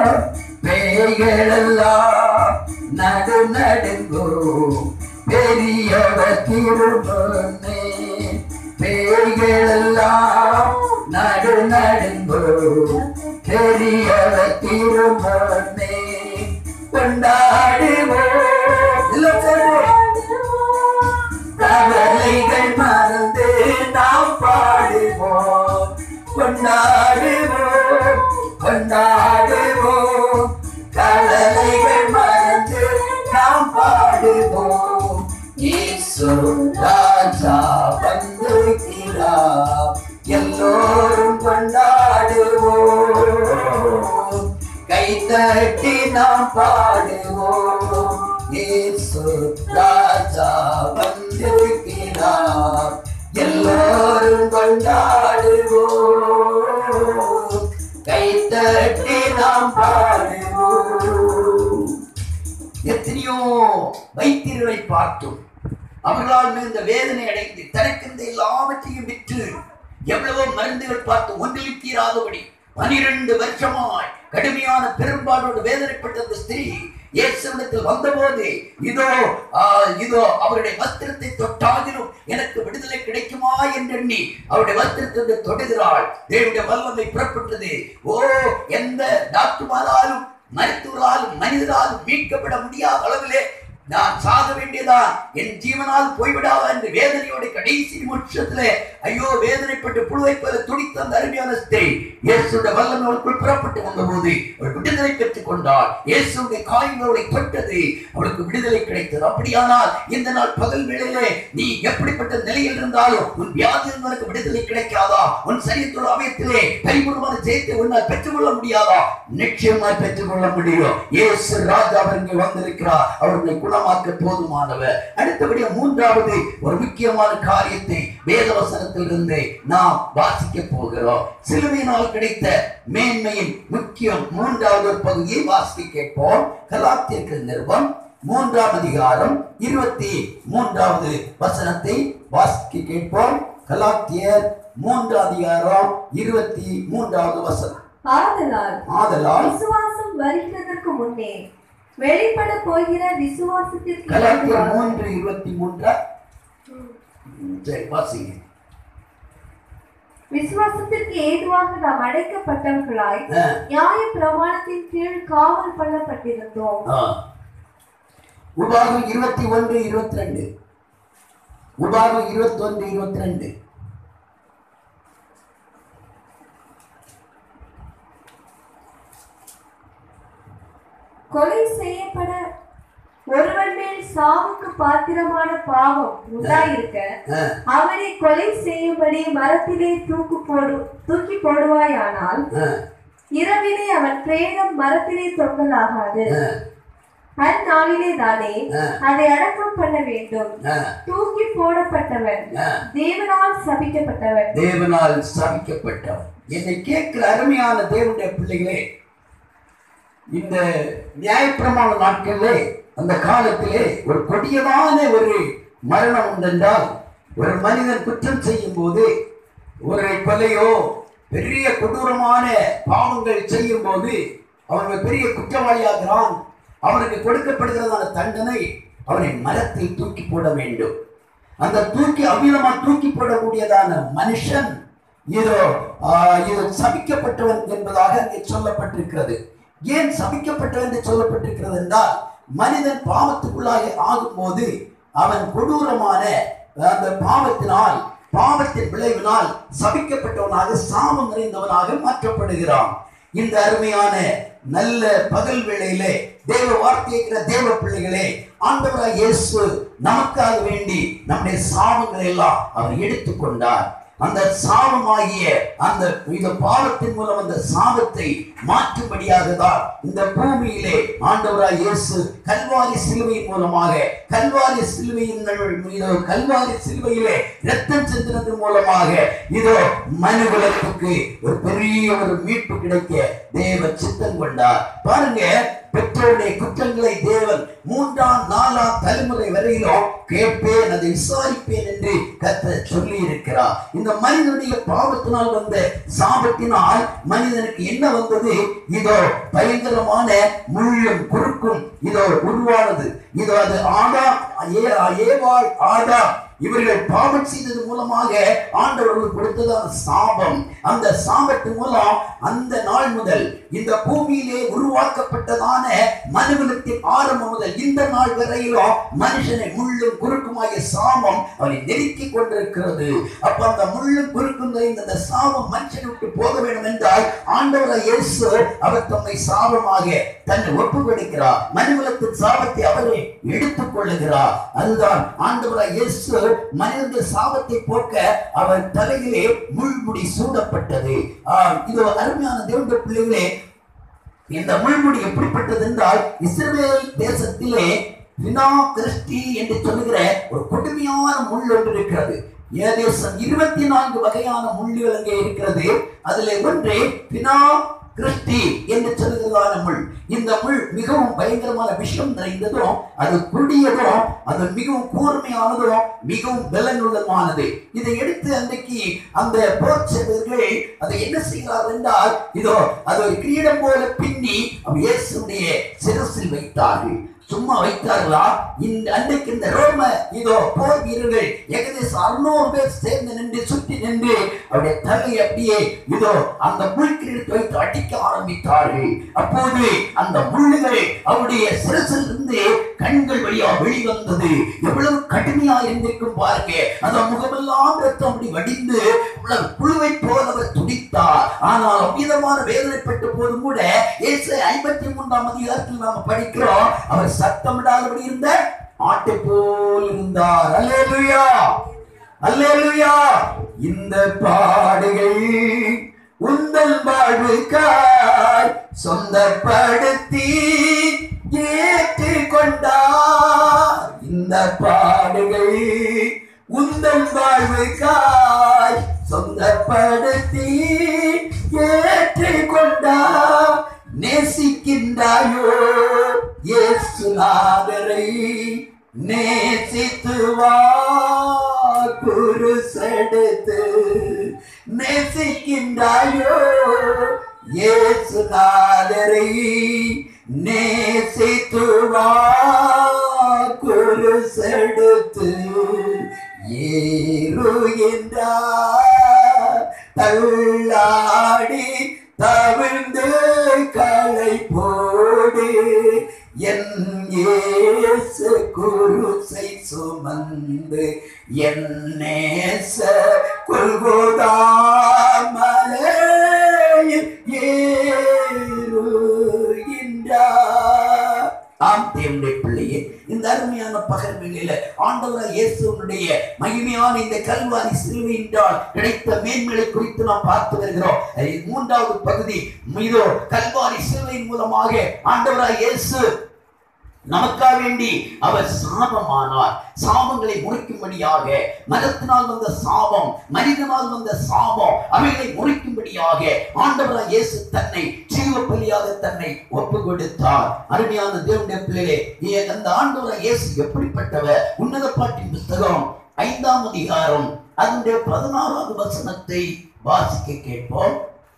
பேய்களெல்லாம் நடு நடுங்கும் பெரியவர் திருமணே பேய்களெல்லாம் நடு நடுங்கும் பெரியவர் திருமணே கொண்டாடுவோம் கவலைகள் மறந்து நாம் பாடுவோம் கொண்டாடுவோம் கொண்டாடுவோம் கவலைகள் மறந்து நாம் பாடுவோம் இயேசு ராஜா வந்திருக்கிறார் எல்லோரும் கொண்டாடுவோம் கை தட்டி நாம் பாடுவோம் இயேசு ராஜா வந்திருக்கிறார் எல்லோரும் கொண்டாடுவோம் கை தட்டி நாம் பாடுவோம் எத்தனையோ வைத்தியர்களை பார்த்தோம் அவர்களால் மிகுந்த வேதனை அடைந்து தனக்கிருந்த எல்லாவற்றையும் விற்று எவ்வளவோ மருந்துகள் பார்த்து ஒன்றில் தீராதபடி பனிரெண்டு வருஷமாய் கடுமையான பெரும்பாலோடு வேதனைப்பட்ட அந்த ஸ்திரீ இயேசுவிடத்தில் வந்தபோது இதோ ஆ, இதோ அவருடைய வஸ்திரத்தை தொட்டாகிலும் எனக்கு விடுதலை கிடைக்குமா என்றெண்ணி அவருடைய வஸ்திரத்தை தொடுகிறாள் தேவனுடைய வல்லமை புறப்பட்டது ஓ எந்த டாக்டர்மாராலும் மருத்துவராலும் மனிதராலும் மீட்கப்பட முடியாத அளவிலே நான் சாக வேண்டியதான் என் ஜீவனால் போய்விடாதா என்று வேதனையோட கடைசி நிமிஷத்திலே ஐயோ வேதனைப்பட்டு புழுவை போல துடித்த அந்த அருமையான ஸ்திரீ இயேசுடைய வல்லமைக்குள் புறப்பட்டு வந்தபோது அவள் விடுதலை பெற்றுக் கொண்டாள் இயேசுடைய காயங்களை தொட்டது அவளுக்கு விடுதலை கிடைத்தது அப்படியானால் இந்த நாள் பகல் வேளையிலே நீ எப்படிப்பட்ட நிலையில் இருந்தாலும் உன் வியாதியில் உனக்கு விடுதலை கிடைக்காதா உன் சரீரத்தோட அவயத்திலே பரிபூர்ணமான ஜெயத்தை உன்னால் பெற்றுக்கொள்ள முடியாதா நிச்சயமாய் பெற்றுக்கொள்ள முடியும் இயேசு ராஜா அவர் இங்கே வந்திருக்கிறார் அவர் உன்னை குணமாக்க போதுமானவர் அடுத்தபடியா மூன்றாவது ஒரு முக்கியமான காரியத்தை வேதவசனத்திலிருந்து நாம் வாசிக்க போகிறோம் சிலுவையினால் கிடைத்த மேன்மையின் முக்கியம் மூன்றாவது ஒரு பகுதியை வாசிக்க கேட்போம் கலாத்திற்கு நிறுவம் மூன்றாம் அதிகாரம் இருபத்தி மூன்றாவது வசனத்தை வாசிக்க கேட்போம் கலாத்தியர் மூன்றாம் அதிகாரம் இருபத்தி மூன்றாவது வசனம் ஆதலால் ஆதலால் விசுவாசம் வருகிறதற்கு முன்னே வெளிப்பட போகிற விசுவாசத்திற்கு கலாத்தியர் ஏதுவாக- மூன்று இருபத்தி மூன்றா ம். ம், சரி வாசிங்க விசுவாசத்திற்கு ஏதுவாக நாம் அடைக்கப்பட்டவர்களாய் ஆ, நியாய பிரமாணத்தின் கீழ் காவல் பண்ணப்பட்டிருந்தோம் ஆ. உபாகம் இருபத்தி ஒன்று இருபத்தி ரெண்டு உபாகம் இருபத்தி ஒன்று இருபத்தி ரெண்டு கொலை செய்யப்பட ஒருவன் மேல் சாவுக்கு பாத்திரமான பாவம் உண்டாயிருக்க ஆ, அவனை கொலை செய்யும்படி மரத்திலே தூக்கு போடு தூக்கி போடுவாயானால் ஆ, இரவிலே அவன் பிரேதம் மரத்திலே தொங்கலாகாது ஆ, அந்நாளிலே தானே ஆ. அதை அடக்கம் பண்ண வேண்டும் ஆ, தூக்கி போடப்பட்டவன் ஆ. தேவனால் சபிக்கப்பட்டவன் தேவனால் ஸ்தாபிக்கப்பட்டவர் என்னை கேட்கிற அருமையான தேவனுடைய பிள்ளைகளே இந்த நியாயப்பிரமாண நாட்களிலே அந்த காலத்திலே ஒரு கொடியதான ஒரு மரணம் உண்டென்றால் ஒரு மனிதன் குற்றம் செய்யும் போது ஒரு கொலையோ பெரிய கொடூரமான பாவங்கள் செய்யும் போது அவன் பெரிய குற்றவாளியாகிறான் அவனுக்கு கொடுக்கப்படுகிறதான தண்டனை அவனை மரத்தில் தூக்கி போட வேண்டும் அந்த தூக்கி அமிலமா தூக்கி போடக்கூடியதான மனுஷன் இதோ ஆஹ், இது சபிக்கப்பட்டவன் என்பதாக அங்கே சொல்லப்பட்டிருக்கிறது ஏன் சபிக்கப்பட்டவன் என்று சொல்லப்பட்டிருக்கிறது என்றால் மனிதன் பாவத்துக்குள்ளாக ஆகும்போது அவன் கொடூரமான அந்த பாவத்தினால் பாவத்தின் விளைவினால் சபிக்கப்பட்டவனாக சாபம் நிறைந்தவனாக மாற்றப்படுகிறான் இந்த அருமையான நல்ல பகல் வேளையிலே தேவ வார்த்தைக்கிற தேவ பிள்ளைகளே ஆண்டவராய் இயேசு நமக்காக வேண்டி நம்முடைய சாபங்களை எல்லாம் அவர் எடுத்துக்கொண்டார் அந்த சாபமாகிய அந்த இந்த பாவத்தின் மூலம் அந்த சாபத்தை மாற்றும்படியாக தான் இந்த பூமியிலே ஆண்டவராய் இயேசு கல்வாரி சிலுவையின் மூலமாக கல்வாரி சிலுவையின் இதோ கல்வாரி சிலுவையிலே ரத்தம் சிந்தினதன் மூலமாக இதோ மனுகுலத்துக்கு ஒரு பெரிய ஒரு மீட்பு கிடைக்க தேவ சித்தம் கொண்டார் பாருங்க பெற்றோருடைய குற்றங்களை தேவன் மூன்றாம் நாலாம் தலைமுறை வரையிலும் கேட்பேன் அதை விசாரிப்பேன் என்று கத்த சொல்லி இருக்கிறார் இந்த மனிதனுடைய பாவத்தினால் வந்த சாபத்தினால் மனிதனுக்கு என்ன வந்தது இதோ பயங்கரமான முள்ளும் குறுக்கும் இதோ உருவானது இதோ அது ஆதாம் ஏ- ஏவாள் ஆதாம் இவர்கள் பாவம் செய்தது மூலமாக ஆண்டவர்கள் கொடுத்ததான சாபம் அந்த சாபத்தின் மூலம் அந்த நாள் முதல் இந்த பூமியிலே உருவாக்கப்பட்டதான மனுகுலத்தின் ஆரம்பம் முதல் இந்த நாள் வரையிலும் மனுஷனை முள்ளும் குறுக்குமாகிய சாபம் அவனை நெருக்கி கொண்டிருக்கிறது அப்ப அந்த முள்ளும் குறுக்கும் நிறைந்த அந்த சாபம் மனுஷனை விட்டு போக வேண்டும் என்றால் ஆண்டவராய் இயேசு அவர் தம்மை சாபமாக தன்னை ஒப்பு கொடுக்கிறார் மனுகுலத்தின் சாபத்தை அவரே எடுத்துக் கொள்ளுகிறார் அதுதான் ஆண்டவராய் இயேசு மனிதர்கள் சாபத்தை போக்க அவர் தலையிலே முள்முடி சூடப்பட்டது ஆம், இது ஒரு அருமையான தேவனுடைய பிள்ளைகளே இந்த முள்முடி எப்படிப்பட்டது என்றால் இஸ்ரவேல் தேசத்திலே பினா கிறிஸ்டி என்று சொல்லுகிற ஒரு கொடுமையான முள் ஒன்று இருக்கிறது ஏதேசம் இருபத்தி நான்கு வகையான முள்ளுகள் அங்கே இருக்கிறது அதுல ஒன்று பினா கிறிஸ்டி என்று சொல்லுகிறதான முள் இந்த முள் மிகவும் பயங்கரமான விஷம் நிறைந்ததும் அது குடியதும் அது மிகவும் கூர்மையானதும் மிகவும் பலனுள்ளதுமானது இதை எடுத்து அன்றைக்கு அந்த போர் செய்வர்கள் அதை என்ன செய்கிறார்கள் என்றால் இதோ அது ஒரு கிரீடம் போல பின்னி அவர் இயேசுடைய சிரசில் வைத்தார்கள் சும்மா வைத்தார்களா இந்த அன்றைக்கு இந்த ரோம இதோ போர் வீரர்கள் ஏகதேசம் அறுநூறு பேர் சேர்ந்து நின்று சுற்றி நின்று அவருடைய தலையை அப்படியே இதோ அந்த முள் கிரீடத்தை வைத்து அடிக்க ஆரம்பித்தார்கள் அப்போது அந்த முள்ளுகள் அவருடைய சிரசில் இருந்து கண்கள் வழியா வெளிவந்தது எவ்வளவு கடுமையா இருந்திருக்கும் பாருங்க அந்த முகமெல்லாம் ரத்தம் அப்படி வடிந்து உலக புழுவை போல அவர் துடித்தார் ஆனால் அவ்விதமான வேதனைப்பட்ட போதும் கூட இயேசு ஐம்பத்தி மூன்றாம் அதிகாரத்தில் நாம படிக்கிறோம் அவர் சத்தமிடாதபடி இருந்த ஆட்டை போல் இருந்தார் அல்லேலூயா அல்லேலூயா இந்த பாடுகள் உந்தல் வாழ்வுக்காய் சொந்தப்படுத்தி ஏற்றுக் கொண்டார் இந்த பாடுகள் உந்தல் வாழ்வுக்காய் சொந்தப்படுத்தி ஏற்றுக் கொண்டார் நேசிக்கின்றாயோ இயேசுநாதரை நேசித்து வா குருசெடுத்து நேசிக்கின்றாயோ இயேசுநாதரை நேசித்து வா குருசெடுத்து ஏறுகின்றார் தள்ளாடி தவிழ்ந்து களை போடு என் இயேசு குருசை சுமந்து என் நேச கொள்கோதா மலையில் ஏறுகின்றார் ஆம் தேவனுடைய பிள்ளையே இந்த அருமையான பகல் வேளையில ஆண்டவராய் இயேசுவனுடைய மகிமையான இந்த கல்வாரி சிலுவை என்றால் கிடைத்த மேன்மைகளை குறித்து நாம் பார்த்து வருகிறோம் அதில் மூன்றாவது பகுதி இதோ கல்வாரி சிலுவையின் மூலமாக ஆண்டவராய் இயேசு நமக்காக வேண்டி அவர் சாபமானார் சாபங்களை முறிக்கும்படியாக மதத்தினால் வந்த சாபம் மனிதனால் வந்த சாபம் அவைகளை முறிக்கும்படியாக ஆண்டவராய் இயேசு தன்னை ஜீவ பலியாக தன்னை ஒப்பு கொடுத்தார் அருமையான தேவனுடைய பிள்ளைகளே ஏ- அந்த ஆண்டவராய் இயேசு எப்படிப்பட்டவர் உன்னத பாட்டின் புஸ்தகம் ஐந்தாம் அதிகாரம் அதனுடைய பதினாறாவது வசனத்தை வாசிக்க கேட்போம்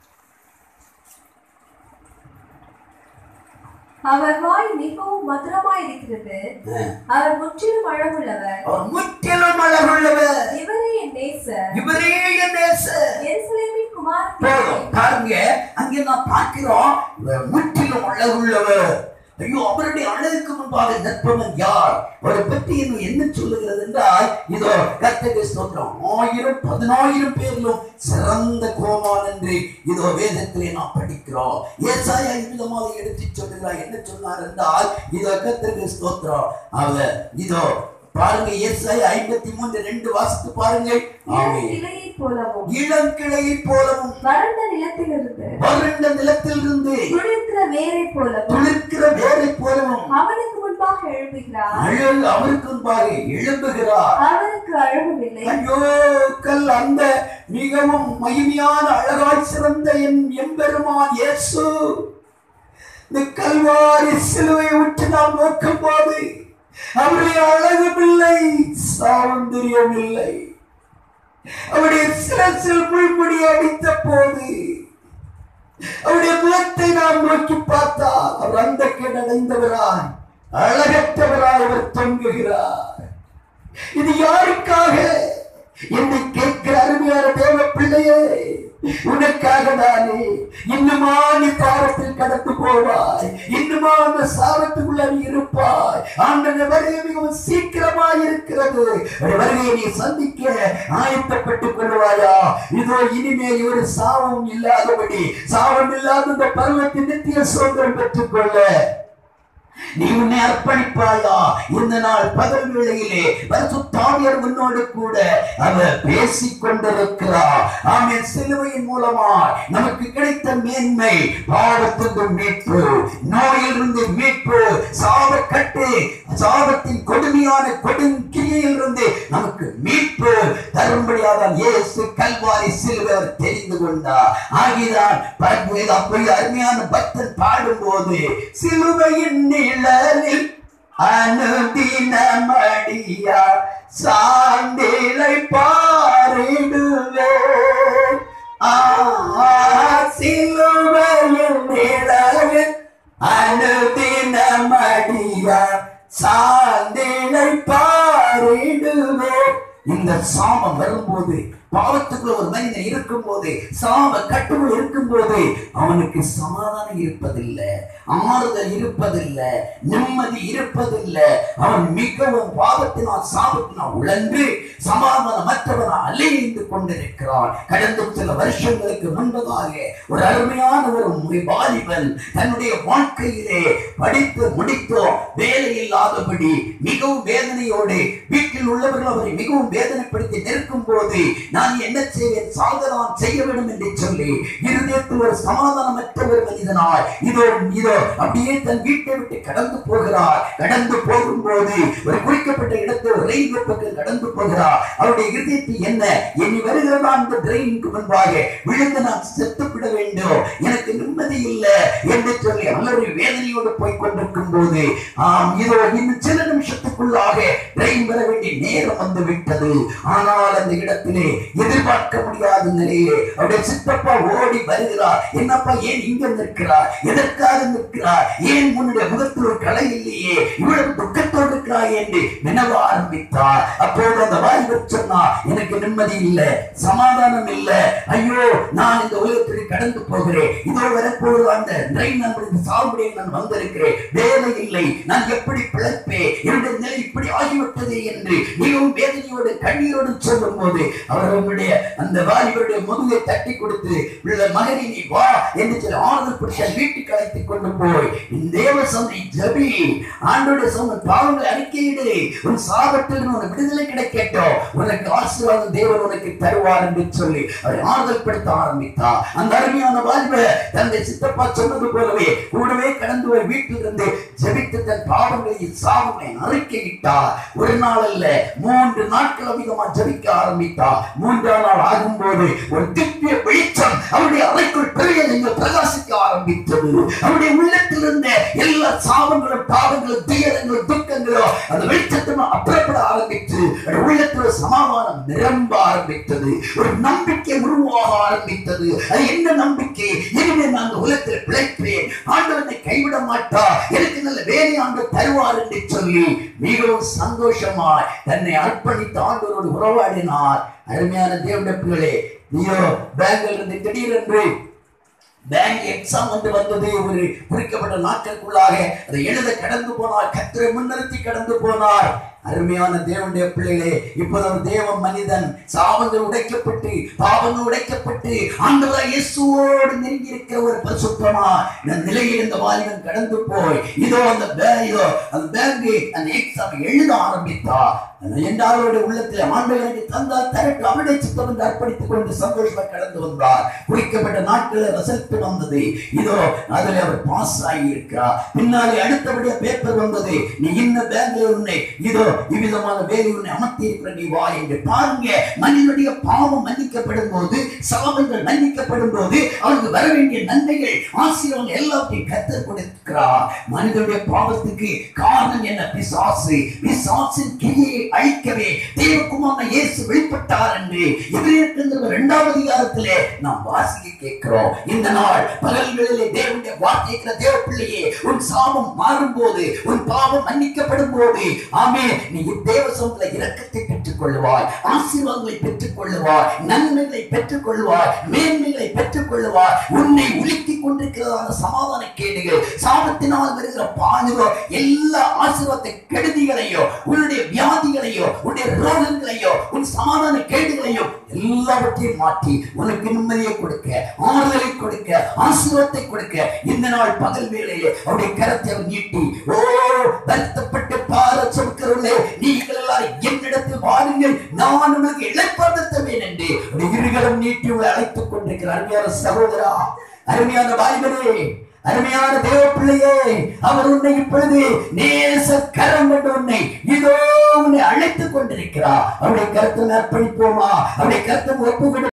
அவர் வாய் மிகவும் மதுரமாயிருக்கிறது அவர் முற்றிலும் அழகுள்ளவர் அவர் முற்றிலும் அழகுள்ளவர் இவரே என் நேசர் இவரே என் நேசர் எருசலேமின் குமாரத்தி போதும் பாருங்க அங்கே நான் பார்க்கிறோம் இவர் முற்றிலும் அழகுள்ளவர் ஐயோ அவருடைய அழகுக்கு முன்பாக நிற்பவன் யார் அவரை பற்றி இன்னும் என்ன சொல்லுகிறது என்றால் இதோ கர்த்தருக்கு ஸ்தோத்திரம் ஆயிரம் பதினாயிரம் பேரிலும் சிறந்த கோமான் என்று இதோ வேதத்திலே நாம் படிக்கிறோம் ஏசாயா விதமாக எடுத்து சொல்லுகிறார் என்ன சொன்னார் என்றால் இதோ கர்த்தருக்கு ஸ்தோத்திரம் அவர் இதோ பாருங்க ஏசாயா ஐம்பத்தி மூன்று ரெண்டு வாசித்து பாருங்கள் ஆமென். இலையை போலவும் இளம் கிளையை போலவும் வறண்ட நிலத்திலிருந்து வறண்ட நிலத்திலிருந்து துளிர்க்கிற வேரை போலவும் துளிர்க்கிற வேரை போலவும் அவனுக்கு முன்பாக எழும்புகிறார் அழகு அவருக்கு முன்பாக எழும்புகிறார் அவருக்கு அழகுமில்லை ஐயோ கல் அந்த மிகவும் மகிமையான அழகாய் சிறந்த என் எம்பெருமான் இயேசு இந்த கல்வாரி சிலுவை விட்டு நாம் நோக்கும் போது அவருடைய அழகும் இல்லை சௌந்தரியம் இல்லை அவருடைய சிரசில் முள்முடி அடித்த போது அவருடைய முகத்தை நாம் நோக்கி பார்த்தால் அவர் அந்த கேடடைந்தவராய் அழகற்றவராய் அவர் தொங்குகிறார் இது யாருக்காக என்னை கேட்கிற அருமையான தேவ பிள்ளையே உனக்காக தானே இன்னுமா நீ பாவத்தில் கடந்து போவாய் இன்னுமா அந்த சாபத்துக்குள்ள நீ இருப்பாய் ஆண்டன வருகை மிகவும் சீக்கிரமாய் இருக்கிறது அந்த வருகையை நீ சந்திக்க ஆயத்தப்பட்டுக் கொள்வாயா இதோ இனிமேல் ஒரு சாபம் இல்லாதபடி சாபம் இல்லாத இந்த பருவத்தின் நித்திய சுதந்திரம் பெற்றுக்கொள்ள நீ உன்னை அர்ப்பணிப்பாயா இந்த நாள் பகல் வேளையிலே பரிசுத்தாவியர் உன்னோடு கூட அவர் பேசிக் கொண்டிருக்கிறார் ஆமென் சிலுவையின் மூலமா நமக்கு கிடைத்த மேன்மை பாவத்திலிருந்து மீட்பு நோயிலிருந்து மீட்பு சாபக்கட்டு சாபத்தின் கொடுமையான கொடுங்கிரியிலிருந்து நமக்கு மீட்பு தரும்படியாக இயேசு கல்வாரி சிலுவை அவர் தெரிந்து கொண்டார் ஆகிதான் பரப்புவேத அப்படி அருமையான பக்தன் பாடும்போது சிலுவையின் நிழலில் அனுதினமடியா சாந்திலை பாரிடுவே ஆ சிலுவையின் நிழலில் அனுதினமடியா சாந்திலை பாரிடுவே இந்த சாபம் வரும்போது பாவத்துக்குள்ள ஒரு மனிதன் இருக்கும்போது சாப கட்டுக்குள் இருக்கும்போது அவனுக்கு சமாதானம் இருப்பதில்லை ஆறுதல் இருப்பதில்லை நிம்மதி இருப்பதில்லை அவன் மிகவும் பாவத்தினால் சாபத்தினால் உழன்று சமாதானமற்றவனாக அலைந்து கொண்டிருக்கிறான் கடந்த சில வருஷங்களுக்கு முன்பதாக ஒரு அருமையான ஒரு மு- வாலிபன் தன்னுடைய வாழ்க்கையிலே படித்து முடித்தோ வேலை இல்லாதபடி மிகவும் வேதனையோடு வீட்டில் உள்ளவர்கள் அவரை மிகவும் வேதனைப்படுத்தி நிற்கும் போது நான் என்ன செய்வேன் சாதனம் செய்ய வேண்டும் என்று சொல்லி இருதயத்தில் ஒரு சமாதானமற்ற ஒரு மனிதனாய் இதோ இதோ அப்படியே தன் வீட்டை விட்டு கடந்து போகிறார் கடந்து போகும்போது ஒரு குறிக்கப்பட்ட இடத்தில் ஒரு ரயில்வே பக்கம் கடந்து போகிறார் அவருடைய இருதயத்தில் என்ன எண்ணி வருகிறதா அந்த ட்ரெயினுக்கு முன்பாக விழுந்து நான் செத்துவிட வேண்டும் எனக்கு நிம்மதி இல்லை என்று சொல்லி அல்லது வேதனையோடு போய் கொண்டிருக்கும் போது ஆம் இதோ இன்னும் சில நிமிஷத்துக்குள்ளாக ட்ரெயின் வர வேண்டிய நேரம் வந்து விட்டது ஆனால் அந்த இடத்திலே எதிர்பார்க்க முடியாத நிலையே அவருடைய சித்தப்பா ஓடி வருகிறார் என்னப்பா ஏன் இங்க நிற்கிறார் எதற்காக நிற்கிறார் ஏன் உன்னுடைய முகத்தில் ஒரு கலை இல்லையே இவ்வளவு துக்கத்தோடு இருக்கிறாய் என்று வினவ ஆரம்பித்தார் அப்போது அந்த வாலிபர் சொன்னார் எனக்கு நிம்மதி இல்லை சமாதானம் இல்லை ஐயோ நான் இந்த உலகத்தில் கடந்து போகிறேன் இதோ வரப்போது அந்த ட்ரெயின் நம்பருக்கு சாகுபடியை நான் வந்திருக்கிறேன் வேலை இல்லை நான் எப்படி பிழைப்பேன் என்னுடைய நிலை இப்படி ஆகிவிட்டது என்று மிகவும் வேதனையோடு கண்ணீரோடு சொல்லும் போது அவர் அவர்களுடைய அந்த வாலிபருடைய முதுகை தட்டி கொடுத்து உள்ள மகனே நீ வா என்று சொல்லி ஆறுதல் படுத்த வீட்டுக்கு அழைத்துக் கொண்டு போய் இந்த தேவ சந்தை ஜபி ஆண்டோட சொன்ன பாவங்களை அறிக்கையிடு உன் சாபத்தில் உனக்கு விடுதலை கிடைக்கட்டும் உனக்கு ஆசீர்வாதம் தேவன் உனக்கு தருவார் என்று சொல்லி அவரை ஆறுதல் படுத்த ஆரம்பித்தார் அந்த அருமையான வாலிப தந்தை சித்தப்பா சொன்னது போலவே கூடவே கடந்து போய் வீட்டில் இருந்து ஜெபித்து தன் பாவங்களையும் சாபங்களை அறிக்கையிட்டார் ஒரு நாள் அல்ல மூன்று நாட்கள் அதிகமா ஜெபிக்க ஆரம்பித்தார் மூன்றாம் நாள் ஆகும்போது ஒரு திவ்ய வெளிச்சம் அவருடைய அறைக்குள் பெரிய நீங்கள் பிரகாசிக்க ஆரம்பித்தது அவருடைய உள்ளத்தில் இருந்த எல்லா சாபங்களும் பாவங்களும் துயரங்களும் துக்கங்களும் அந்த வெளிச்சத்தமா அப்புறப்பட ஆரம்பித்து அவருடைய உள்ளத்துல சமாதானம் நிரம்ப ஆரம்பித்தது ஒரு நம்பிக்கை உருவாக ஆரம்பித்தது அது என்ன நம்பிக்கை இனிமே நான் அந்த உலகத்தில் பிழைப்பேன் ஆண்டவனை கைவிட மாட்டா எனக்கு நல்ல வேலை ஆண்டு தருவார் என்று சொல்லி மிகவும் சந்தோஷமாய் தன்னை அர்ப்பணித்து ஆண்டவரோடு உறவாடினார் அருமையான தேவனுடைய பிள்ளைகளே நீயோ பேங்கில் இருந்து திடீரென்று பேங்க் எக்ஸாம் வந்து வந்தது ஒரு குறிக்கப்பட்ட நாட்களுக்குள்ளாக அதை எழுத கடந்து போனார் கத்திரை முன்னிறுத்தி கடந்து போனார் அருமையான தேவனுடைய பிள்ளைகளே இப்போது ஒரு தேவ மனிதன் சாபங்கள் உடைக்கப்பட்டு பாவங்கள் உடைக்கப்பட்டு ஆண்டவராய் இயேசுவோடு நெருங்கி இருக்கிற ஒரு பரிசுத்தமா இந்த நிலையில் இந்த வாலிபன் கடந்து போய் இதோ அந்த பே- இதோ அந்த பேங்க் அந்த எக்ஸாம் எழுத ஆரம்பித்தா என்றாலுடைய உள்ளத்தில் ஆண்டவருக்கு தந்தால் தரட்டு அவருடைய சித்தம் என்று அர்ப்பணித்துக் கொண்டு சந்தோஷமா கடந்து வந்தார் குறிக்கப்பட்ட நாட்களில் ரிசல்ட் வந்தது இதோ அதில் அவர் பாஸ் ஆகி இருக்கிறார் பின்னாலே அடுத்தபடியா பேப்பர் வந்தது நீ இன்ன பேங்க்ல உன்னை இதோ இவ்விதமான வேலை உன்னை அமர்த்தி இருக்கிற நீ வா என்று பாருங்க மனிதனுடைய பாவம் மன்னிக்கப்படும் போது சாபங்கள் மன்னிக்கப்படும் போது அவனுக்கு வர வேண்டிய நன்மைகள் ஆசீர்வாதம் எல்லாத்தையும் கத்தர் கொடுக்கிறார் மனிதனுடைய பாவத்துக்கு காரணம் என்ன பிசாசு பிசாசின் கிரியை அழிக்கவே தேவகுமாரன் இயேசு வெளிப்பட்டார் என்று எதிர்க்கின்ற இரண்டாவது அதிகாரத்திலே நாம் வாசிக்க கேட்கிறோம் இந்த நாள் பகல்களிலே தேவனுடைய வார்த்தை தேவ பிள்ளையே உன் சாபம் மாறும்போது உன் பாவம் மன்னிக்கப்படும் போது ஆமே நீ தேவ சொந்த இரக்கத்தை பெற்றுக் கொள்வாய் ஆசீர்வாதங்களை பெற்றுக் கொள்ளுவாய் நன்மைகளை பெற்றுக் கொள்வாய் மேன்மைகளை பெற்றுக் கொள்ளுவாய் உன்னை உலுக்கிக் கொண்டிருக்கிறதான சமாதான கேடுகள் சாபத்தினால் வருகிற பாடுகோ எல்லா ஆசீர்வாதத்தை கெடுதிகளையோ உன்னுடைய வியாதிகளையோ உன்னுடைய ரோகங்களையோ உன் சமாதான கேடுகளையோ எல்லாவற்றையும் மாற்றி உனக்கு நிம்மதியை கொடுக்க ஆறுதலை கொடுக்க ஆசீர்வாதத்தை கொடுக்க இந்த நாள் பகல் வேளையிலே அவருடைய கரத்தை அவர் நீட்டி ஓ வருத்தப்பட்டு பார சொற்கிறவர்களே நீங்கள் எல்லாரும் என்னிடத்தில் வாருங்கள் நான் உங்களுக்கு இழைப்படுத்துவேன் என்று அவருடைய இருகரம் நீட்டி உங்களை அழைத்துக் கொண்டிருக்கிற அருமையான சகோதரா அருமையான வாலிபரே அருமையான தேவ பிள்ளையே அவர் உன்னை இப்பொழுது நேச கரம் கொண்டு உன்னை இதோ உன்னை அழைத்துக் கொண்டிருக்கிறார் அவருடைய கருத்தை அர்ப்பணிப்போமா அவருடைய கருத்தை ஒப்பு